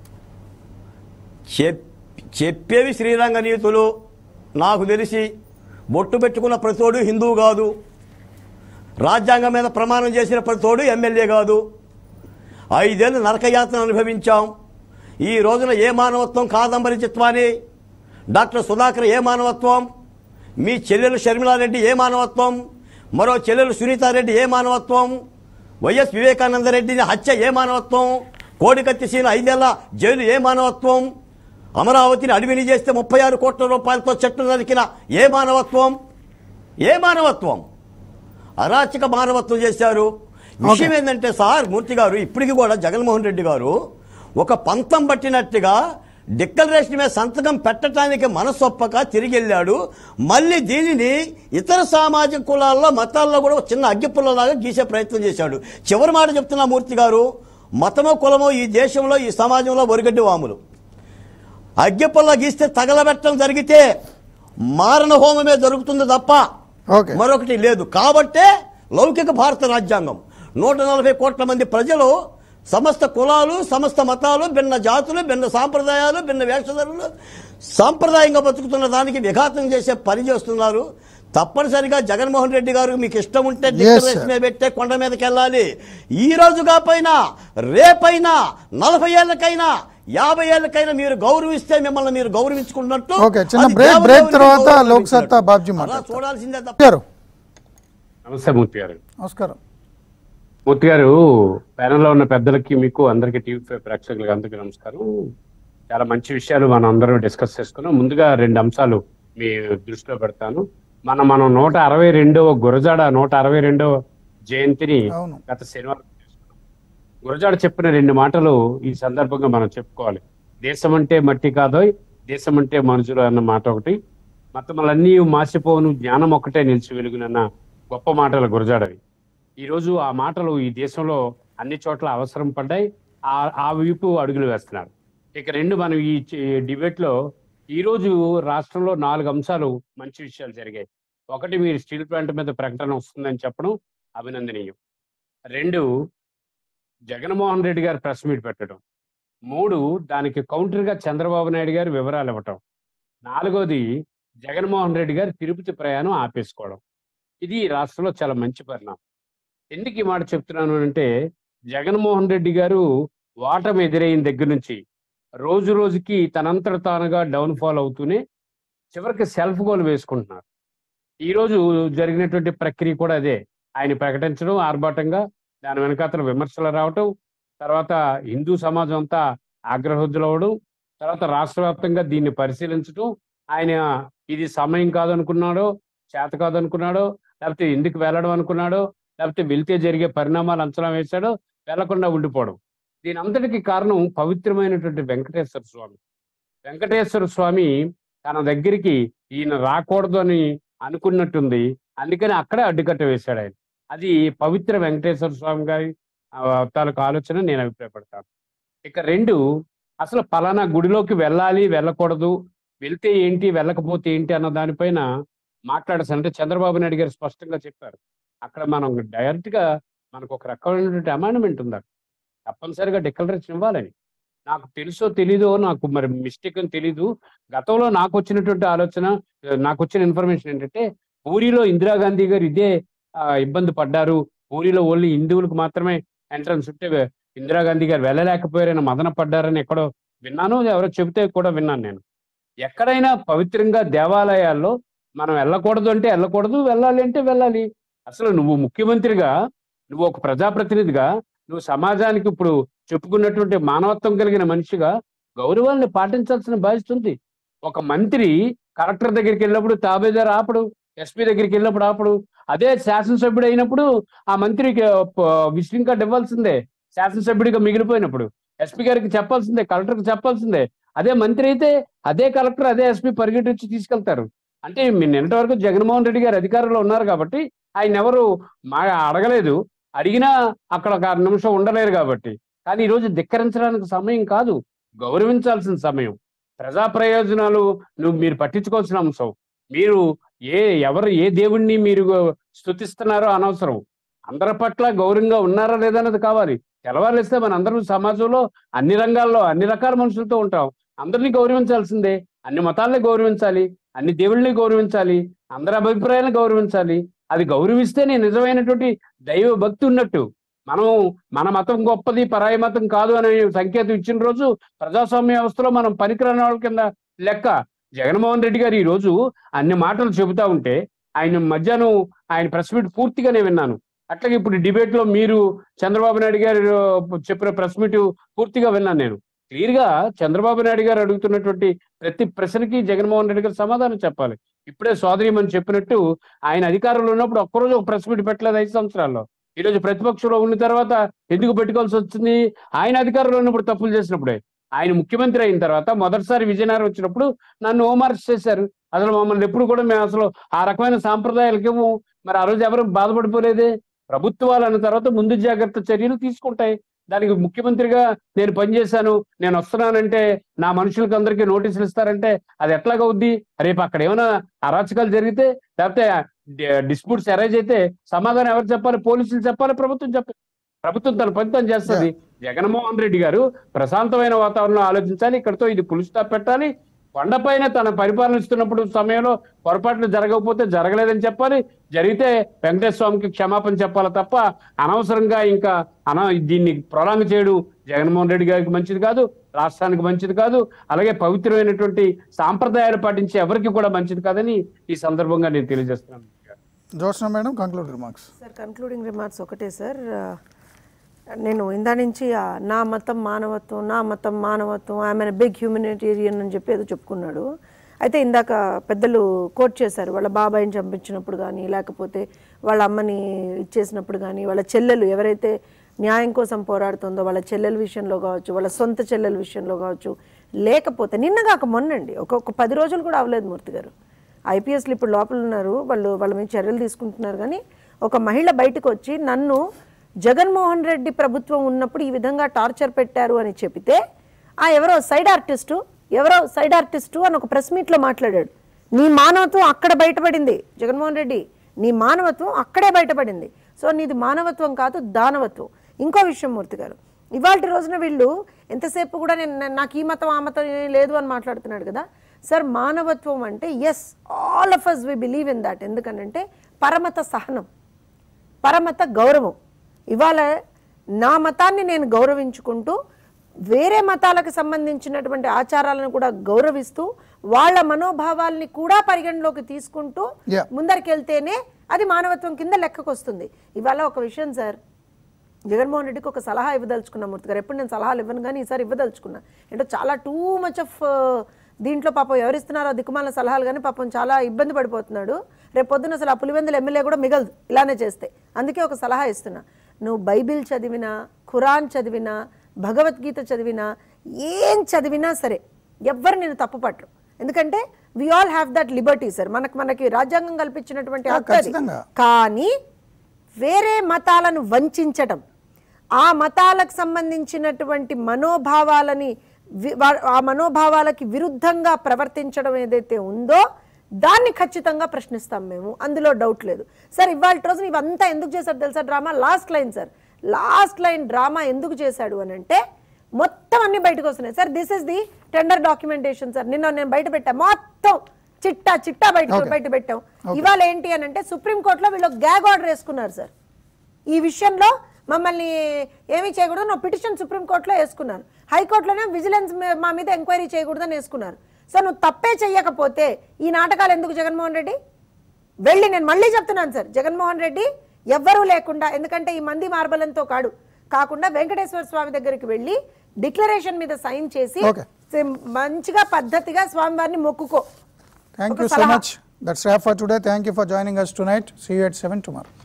చెప్ చెప్పేవి శ్రీరంగ నీతులు నాకు తెలిసి బొట్టు పెట్టుకున్న ప్రతోడు హిందువు కాదు రాజ్యాంగం మీద ప్రమాణం చేసిన ప్రతోడు ఎమ్మెల్యే కాదు ఐదేళ్ళు నరకయాత్ర అనుభవించాం ఈ రోజున ఏ మానవత్వం కాదంబరి చిత్వాని డాక్టర్ సుధాకర్ ఏ మానవత్వం మీ చెల్లెలు షర్మిలారెడ్డి ఏ మానవత్వం మరో చెల్లెలు సునీతారెడ్డి ఏ మానవత్వం వైఎస్ వివేకానందరెడ్డిని హత్య ఏ మానవత్వం కోడికత్తి సీన ఐదేళ్ల జైలు ఏ మానవత్వం అమరావతిని అడవిని చేస్తే ముప్పై ఆరు కోట్ల రూపాయలతో చెట్లు నరికిన ఏ మానవత్వం ఏ మానవత్వం అరాచక మానవత్వం చేశారు విషయం ఏంటంటే సార్ మూర్తి గారు ఇప్పటికి కూడా జగన్మోహన్ రెడ్డి గారు ఒక పంతం పట్టినట్టుగా డిక్లరేషన్ మీద సంతకం పెట్టడానికి మనసొప్పక తిరిగి వెళ్ళాడు మళ్ళీ దీనిని ఇతర సామాజిక కులాల్లో మతాల్లో కూడా ఒక చిన్న అగ్గిపుల్లలాగా గీసే ప్రయత్నం చేశాడు చివరి మాట చెప్తున్నా మూర్తి గారు మతమో కులమో ఈ దేశంలో ఈ సమాజంలో ఒరిగడ్డి వాములు అగ్గిపుల్ల గీస్తే తగలబెట్టడం జరిగితే మారణ హోమమే జరుగుతుంది తప్ప ఓకే. మరొకటి లేదు కాబట్టే లౌకిక భారత రాజ్యాంగం నూట నలభై కోట్ల మంది ప్రజలు సమస్త కులాలు సమస్త మతాలు భిన్న జాతులు భిన్న సాంప్రదాయాలు భిన్న వేషధరులు సాంప్రదాయంగా బతుకుతున్న దానికి విఘాతం చేసే పని చేస్తున్నారు తప్పనిసరిగా జగన్మోహన్ రెడ్డి గారు మీకు ఇష్టం ఉంటే డిక్లరేషన్ పెట్టే కొండ మీదకి వెళ్ళాలి ఈ రోజు కాపైనా రేపైనా నలభై ఏళ్ళకైనా యాభై ఏళ్ళకైనా మీరు గౌరవిస్తే మిమ్మల్ని మీరు గౌరవించుకున్నట్టు ఓకే, చిన్న అది బ్రేక్, దేవదేవుని బ్రేక్ తర్వాత గౌరవించినట్టు. లోక్ సత్తా బాబ్జీ అలా మాట్లాడతారు. చూడాల్సిందే తప్ప గారు నమస్తే మూర్తి గారు నమస్కారం మూర్తి గారు ప్యానెల్లో ఉన్న పెద్దలకి మీకు అందరికి టీవీ ఫైవ్ ప్రేక్షకులకి అందరికీ నమస్కారం చాలా మంచి విషయాలు మనం అందరం డిస్కస్ చేసుకున్నాం ముందుగా రెండు అంశాలు మీ దృష్టిలో పెడతాను మనం మనం నూట అరవై రెండవ గురజాడ నూట అరవై రెండవ జయంతిని అవును. గత శనివారం చేసుకున్నాం. గురజాడ చెప్పిన రెండు మాటలు ఈ సందర్భంగా మనం చెప్పుకోవాలి దేశం అంటే మట్టి కాదోయ్ దేశం అంటే మనుషులు అన్న మాట ఒకటి మతములన్నీ మాసిపోను జ్ఞానం ఒక్కటే నిలిచి వెలుగునన్న గొప్ప మాటలు గురజాడవి ఈ రోజు ఆ మాటలు ఈ దేశంలో అన్ని చోట్ల అవసరం పడ్డాయి ఆ ఆ వైపు అడుగులు వేస్తున్నారు ఇక రెండు మనం ఈ డిబేట్ లో ఈ రోజు రాష్ట్రంలో నాలుగు అంశాలు మంచి విషయాలు జరిగాయి ఒకటి మీరు స్టీల్ ప్లాంట్ మీద ప్రకటన వస్తుందని చెప్పడం అభినందనీయం రెండు జగన్మోహన్ రెడ్డి గారు ప్రెస్ మీట్ పెట్టడం మూడు దానికి కౌంటర్ గా చంద్రబాబు నాయుడు గారు వివరాలు ఇవ్వటం నాలుగోది జగన్మోహన్ రెడ్డి గారు తిరుపతి ప్రయాణం ఆపేసుకోవడం ఇది ఈ రాష్ట్రంలో చాలా మంచి పరిణామం ఎందుకు ఈ మాట చెప్తున్నాను అంటే జగన్మోహన్ రెడ్డి గారు ఓటమి ఎదురైన దగ్గర నుంచి రోజు రోజుకి తనంతట తానుగా డౌన్ ఫాల్ అవుతూనే చివరికి సెల్ఫ్ గోల్ వేసుకుంటున్నారు ఈ రోజు జరిగినటువంటి ప్రక్రియ కూడా అదే ఆయన ప్రకటించడం ఆర్భాటంగా దాని వెనకాతల విమర్శలు రావటం తర్వాత హిందూ సమాజం అంతా ఆగ్రహోజ్జులవడం తర్వాత రాష్ట్ర వ్యాప్తంగా దీన్ని పరిశీలించడం ఆయన ఇది సమయం కాదనుకున్నాడో చేత కాదనుకున్నాడో లేకపోతే ఎందుకు వెళ్ళడం అనుకున్నాడో లేకపోతే వెళ్తే జరిగే పరిణామాలు అంచనా వేశాడో వెళ్లకుండా ఉండిపోవడం దీని అంతటికి కారణం పవిత్రమైనటువంటి వెంకటేశ్వర స్వామి వెంకటేశ్వర స్వామి తన దగ్గరికి ఈయన రాకూడదు అని అనుకున్నట్టుంది అందుకని అక్కడే అడ్డుకట్ట వేశాడు ఆయన అది పవిత్ర వెంకటేశ్వర స్వామి గారి ఆ, తాలూకు ఆలోచన నేను అభిప్రాయపడతాను ఇక రెండు అసలు పలానా గుడిలోకి వెళ్ళాలి వెళ్ళకూడదు వెళ్తే ఏంటి వెళ్ళకపోతే ఏంటి అన్న దానిపైన మాట్లాడాల్సి అంటే చంద్రబాబు నాయుడు గారు స్పష్టంగా చెప్పారు అక్కడ మనం డైరెక్ట్ గా మనకు ఒక రకమైనటువంటి అమాండ్మెంట్ ఉంది అక్కడ. తప్పనిసరిగా డిక్లరేషన్ ఇవ్వాలని నాకు తెలుసో తెలీదో నాకు మరి మిస్టేక్ అని తెలీదు గతంలో నాకు వచ్చినటువంటి ఆలోచన ఆ, నాకు వచ్చిన ఇన్ఫర్మేషన్ ఏంటంటే పూరిలో ఇందిరాగాంధీ గారు ఇదే ఆ, ఇబ్బంది పడ్డారు పూరిలో ఓన్లీ హిందువులకు మాత్రమే ఎంట్రన్స్ ఉంటే వే- ఇందిరాగాంధీ గారు వెళ్ళలేకపోయారని మదన పడ్డారని ఎక్కడో విన్నాను ఎవరో చెబితే కూడా విన్నాను నేను ఎక్కడైనా పవిత్రంగా దేవాలయాల్లో మనం వెళ్ళకూడదు అంటే వెళ్ళకూడదు వెళ్ళాలి అంటే వెళ్ళాలి అసలు నువ్వు ముఖ్యమంత్రిగా నువ్వు ఒక ప్రజాప్రతినిధిగా నువ్వు సమాజానికి ఇప్పుడు చెప్పుకున్నటువంటి మానవత్వం కలిగిన మనిషిగా గౌరవాన్ని పాటించాల్సిన బాధ్యత ఉంది ఒక మంత్రి కలెక్టర్ దగ్గరికి వెళ్ళినప్పుడు తాబేదారు ఆపడు ఎస్పీ దగ్గరికి వెళ్ళినప్పుడు ఆపడు అదే శాసనసభ్యుడు అయినప్పుడు ఆ మంత్రికి విజిటింగ్ కార్డు ఇవ్వాల్సిందే శాసనసభ్యుడిగా మిగిలిపోయినప్పుడు ఎస్పీ గారికి చెప్పాల్సిందే కలెక్టర్కి చెప్పాల్సిందే అదే మంత్రి అయితే అదే కలెక్టర్ అదే ఎస్పీ పరిగెట్టి తీసుకెళ్తారు అంటే మీ నిన్నటి వరకు జగన్మోహన్ రెడ్డి గారు అధికారంలో ఉన్నారు కాబట్టి ఆయన ఎవరు మా అడగలేదు అడిగినా అక్కడ ఒక నిమిషం ఉండలేరు కాబట్టి కానీ ఈరోజు ధిక్కరించడానికి సమయం కాదు గౌరవించాల్సిన సమయం ప్రజా ప్రయోజనాలు నువ్వు మీరు పట్టించుకోవాల్సిన అంశం మీరు ఏ ఎవరు ఏ దేవుణ్ణి మీరు స్థుతిస్తున్నారో అనవసరం అందరి పట్ల గౌరవంగా ఉన్నారా లేదా అనేది కావాలి తెలవారిస్తే మన అందరం సమాజంలో అన్ని రంగాల్లో అన్ని రకాల మనుషులతో ఉంటాం అందరినీ గౌరవించాల్సిందే అన్ని మతాలని గౌరవించాలి అన్ని దేవుళ్ళని గౌరవించాలి అందరి అభిప్రాయాలను గౌరవించాలి అది గౌరవిస్తేనే నిజమైనటువంటి దైవ భక్తి ఉన్నట్టు మనం మన మతం గొప్పది పరాయి మతం కాదు అనే సంకేతం ఇచ్చిన రోజు ప్రజాస్వామ్య వ్యవస్థలో మనం పనికిరాని వాళ్ళ కింద లెక్క జగన్మోహన్ రెడ్డి గారు ఈ రోజు అన్ని మాటలు చెబుతా ఉంటే ఆయన మధ్యాహ్నం ఆయన ప్రెస్ మీట్ పూర్తిగానే విన్నాను అట్లాగే ఇప్పుడు డిబేట్ లో మీరు చంద్రబాబు నాయుడు గారు చెప్పిన ప్రెస్ మీట్ పూర్తిగా విన్నాను నేను క్లియర్ గా చంద్రబాబు నాయుడు గారు అడుగుతున్నటువంటి ప్రతి ప్రశ్నకి జగన్మోహన్ రెడ్డి గారు సమాధానం చెప్పాలి ఇప్పుడే సోదరిమని చెప్పినట్టు ఆయన అధికారంలో ఉన్నప్పుడు ఒక్కరోజు ఒక ప్రెస్ మీట్ పెట్టలేదు ఐదు సంవత్సరాల్లో ఈ రోజు ప్రతిపక్షంలో ఉన్న తర్వాత ఎందుకు పెట్టుకోవాల్సి వచ్చింది ఆయన అధికారంలో ఉన్నప్పుడు తప్పులు చేసినప్పుడే ఆయన ముఖ్యమంత్రి అయిన తర్వాత మొదటిసారి విజయనగరం వచ్చినప్పుడు నన్ను హోంమార్క్స్ చేశారు అసలు మమ్మల్ని ఎప్పుడు కూడా మేము అసలు ఆ రకమైన సాంప్రదాయాలకి మరి ఆ రోజు ఎవరు బాధపడిపోలేదే ప్రభుత్వాలు అన్న తర్వాత ముందు జాగ్రత్త చర్యలు తీసుకుంటాయి దానికి ముఖ్యమంత్రిగా నేను పనిచేశాను నేను వస్తున్నానంటే నా మనుషులకు అందరికీ నోటీసులు ఇస్తారంటే అది ఎట్లాగవుద్ది రేపు అక్కడ ఏమైనా అరాచకాలు జరిగితే లేకపోతే డిస్ప్యూట్స్ అరైజ్ అయితే సమాధానం ఎవరు చెప్పాలి పోలీసులు చెప్పాలి ప్రభుత్వం చెప్పాలి ప్రభుత్వం తన పని తను చేస్తుంది జగన్మోహన్ రెడ్డి గారు ప్రశాంతమైన వాతావరణంలో ఆలోచించాలి ఇక్కడతో ఇది పులి స్టాప్ పెట్టాలి కొండపైన తన పరిపాలనిస్తున్నప్పుడు సమయంలో పొరపాట్లు జరగకపోతే జరగలేదని చెప్పాలి జరిగితే వెంకటేశ్వర స్వామికి క్షమాపణ చెప్పాలి తప్ప అనవసరంగా ఇంకా అన దీన్ని ప్రొలాంగ్ చేయడం జగన్మోహన్ రెడ్డి గారికి మంచిది కాదు రాష్ట్రానికి మంచిది కాదు అలాగే పవిత్రమైనటువంటి సాంప్రదాయాలు పాటించే ఎవరికి కూడా మంచిది కాదని ఈ సందర్భంగా నేను తెలియజేస్తున్నాను Joshna madam conclude remarks sir concluding remarks ఒకటే సార్ ఆ, నేను ఇందా నుంచి ఆ నా మతం మానవత్వం నా మతం మానవత్వం ఐఎమ్ బిగ్ హ్యూమనిటేరియన్ అని చెప్పి ఏదో చెప్పుకున్నాడు అయితే ఇందాక పెద్దలు కోట్ చేశారు వాళ్ళ బాబాయిని చంపించినప్పుడు కానీ లేకపోతే వాళ్ళ అమ్మని ఇచ్చేసినప్పుడు కానీ వాళ్ళ చెల్లెలు ఎవరైతే న్యాయం కోసం పోరాడుతుందో వాళ్ళ చెల్లెల విషయంలో కావచ్చు వాళ్ళ సొంత చెల్లెల విషయంలో కావచ్చు లేకపోతే నిన్న కాక మొన్నండి ఒక ఒక పది రోజులు కూడా అవ్వలేదు మూర్తి గారు ఐపీఎస్లు ఇప్పుడు లోపల ఉన్నారు వాళ్ళు వాళ్ళ మీద చర్యలు తీసుకుంటున్నారు కానీ ఒక మహిళ బయటకు వచ్చి నన్ను జగన్మోహన్ రెడ్డి ప్రభుత్వం ఉన్నప్పుడు ఈ విధంగా టార్చర్ పెట్టారు అని చెబితే ఆ ఎవరో సైడ్ ఆర్టిస్టు ఎవరో సైడ్ ఆర్టిస్టు అని ఒక ప్రెస్ మీట్లో మాట్లాడాడు నీ మానవత్వం అక్కడ బయటపడింది జగన్మోహన్ రెడ్డి నీ మానవత్వం అక్కడే బయటపడింది సో నీది మానవత్వం కాదు దానవత్వం ఇంకో విషయం మూర్తి గారు ఇవాళ రోజున వీళ్ళు ఎంతసేపు కూడా నేను నేను- నాకు ఈ మతం ఆ మతం ఏం లేదు అని మాట్లాడుతున్నాడు కదా సార్ మానవత్వం అంటే yes all of us we believe in that ఎందుకనంటే పరమత సహనం పరమత గౌరవం ఇవాళ నా మతాన్ని నేను గౌరవించుకుంటూ వేరే మతాలకు సంబంధించినటువంటి ఆచారాలను కూడా గౌరవిస్తూ వాళ్ళ మనోభావాల్ని కూడా పరిగణలోకి తీసుకుంటూ Yeah. ముందరికెళ్తేనే అది మానవత్వం కింద లెక్కకు వస్తుంది ఇవాళ ఒక విషయం సార్ జగన్మోహన్ రెడ్డికి ఒక సలహా ఇవ్వదలుచుకున్నా మూర్తి గారు ఎప్పుడు నేను సలహాలు ఇవ్వను కానీ ఈసారి ఇవ్వదలుచుకున్నా ఏంటో చాలా టూ మచ్ ఆఫ్ దీంట్లో పాపం ఎవరిస్తున్నారో దిక్కుమాల సలహాలు కానీ పాపం చాలా ఇబ్బంది పడిపోతున్నాడు రేపు పొద్దున అసలు ఆ పులివెందుల ఎమ్మెల్యే కూడా మిగలదు ఇలానే చేస్తే అందుకే ఒక సలహా ఇస్తున్నా నువ్వు బైబిల్ చదివినా ఖురాన్ చదివినా భగవద్గీత చదివినా ఏం చదివినా సరే ఎవ్వరు నేను తప్పుపట్టరు ఎందుకంటే we all have that liberty sir మనకు మనకి రాజ్యాంగం కల్పించినటువంటి హక్కు అది. ఖచ్చితంగా. కానీ వేరే మతాలను వంచడం ఆ మతాలకు సంబంధించినటువంటి మనోభావాలని వి- వా- ఆ మనోభావాలకి విరుద్ధంగా ప్రవర్తించడం ఏదైతే ఉందో దాన్ని ఖచ్చితంగా ప్రశ్నిస్తాం మేము అందులో డౌట్ లేదు సార్ ఇవాళ రోజున ఇవంతా ఎందుకు చేశారు తెలుసా drama last line sir last line drama ఎందుకు చేశాడు అని అంటే మొత్తం అన్ని బయటకు వస్తున్నాయి సార్ this is the tender documentation sir నిన్న నేను బయట పెట్టా మొత్తం చిట్టా చిట్టా బయట Okay. బయట పెట్టాం ఇవాళ ఏంటి అని అంటే సుప్రీంకోర్టులో వీళ్ళు గ్యాగ్ ఆర్డర్ వేసుకున్నారు సార్ ఈ విషయంలో మమ్మల్ని ఏమీ చేయకూడదు నా పిటిషన్ సుప్రీంకోర్టులో వేసుకున్నాను హైకోర్టులోనే విజిలెన్స్ మీ- మా మీద ఎంక్వైరీ చేయకూడదని వేసుకున్నారు సో నువ్వు తప్పే చెయ్యకపోతే ఈ నాటకాలు ఎందుకు జగన్మోహన్ రెడ్డి వెళ్ళి నేను మళ్ళీ చెప్తున్నాను సార్ జగన్మోహన్ రెడ్డి ఎవ్వరూ లేకుండా ఎందుకంటే ఈ మంది మార్బలంతో కాడు కాకుండా వెంకటేశ్వర స్వామి దగ్గరికి వెళ్ళి డిక్లరేషన్ మీద సైన్ చేసి Okay. మంచిగా పద్ధతిగా స్వామివారిని మొక్కుకో థ్యాంక్ ఒక యూ సో సలహా. Much that's wrap for today thank you for joining us tonight see you at seven tomorrow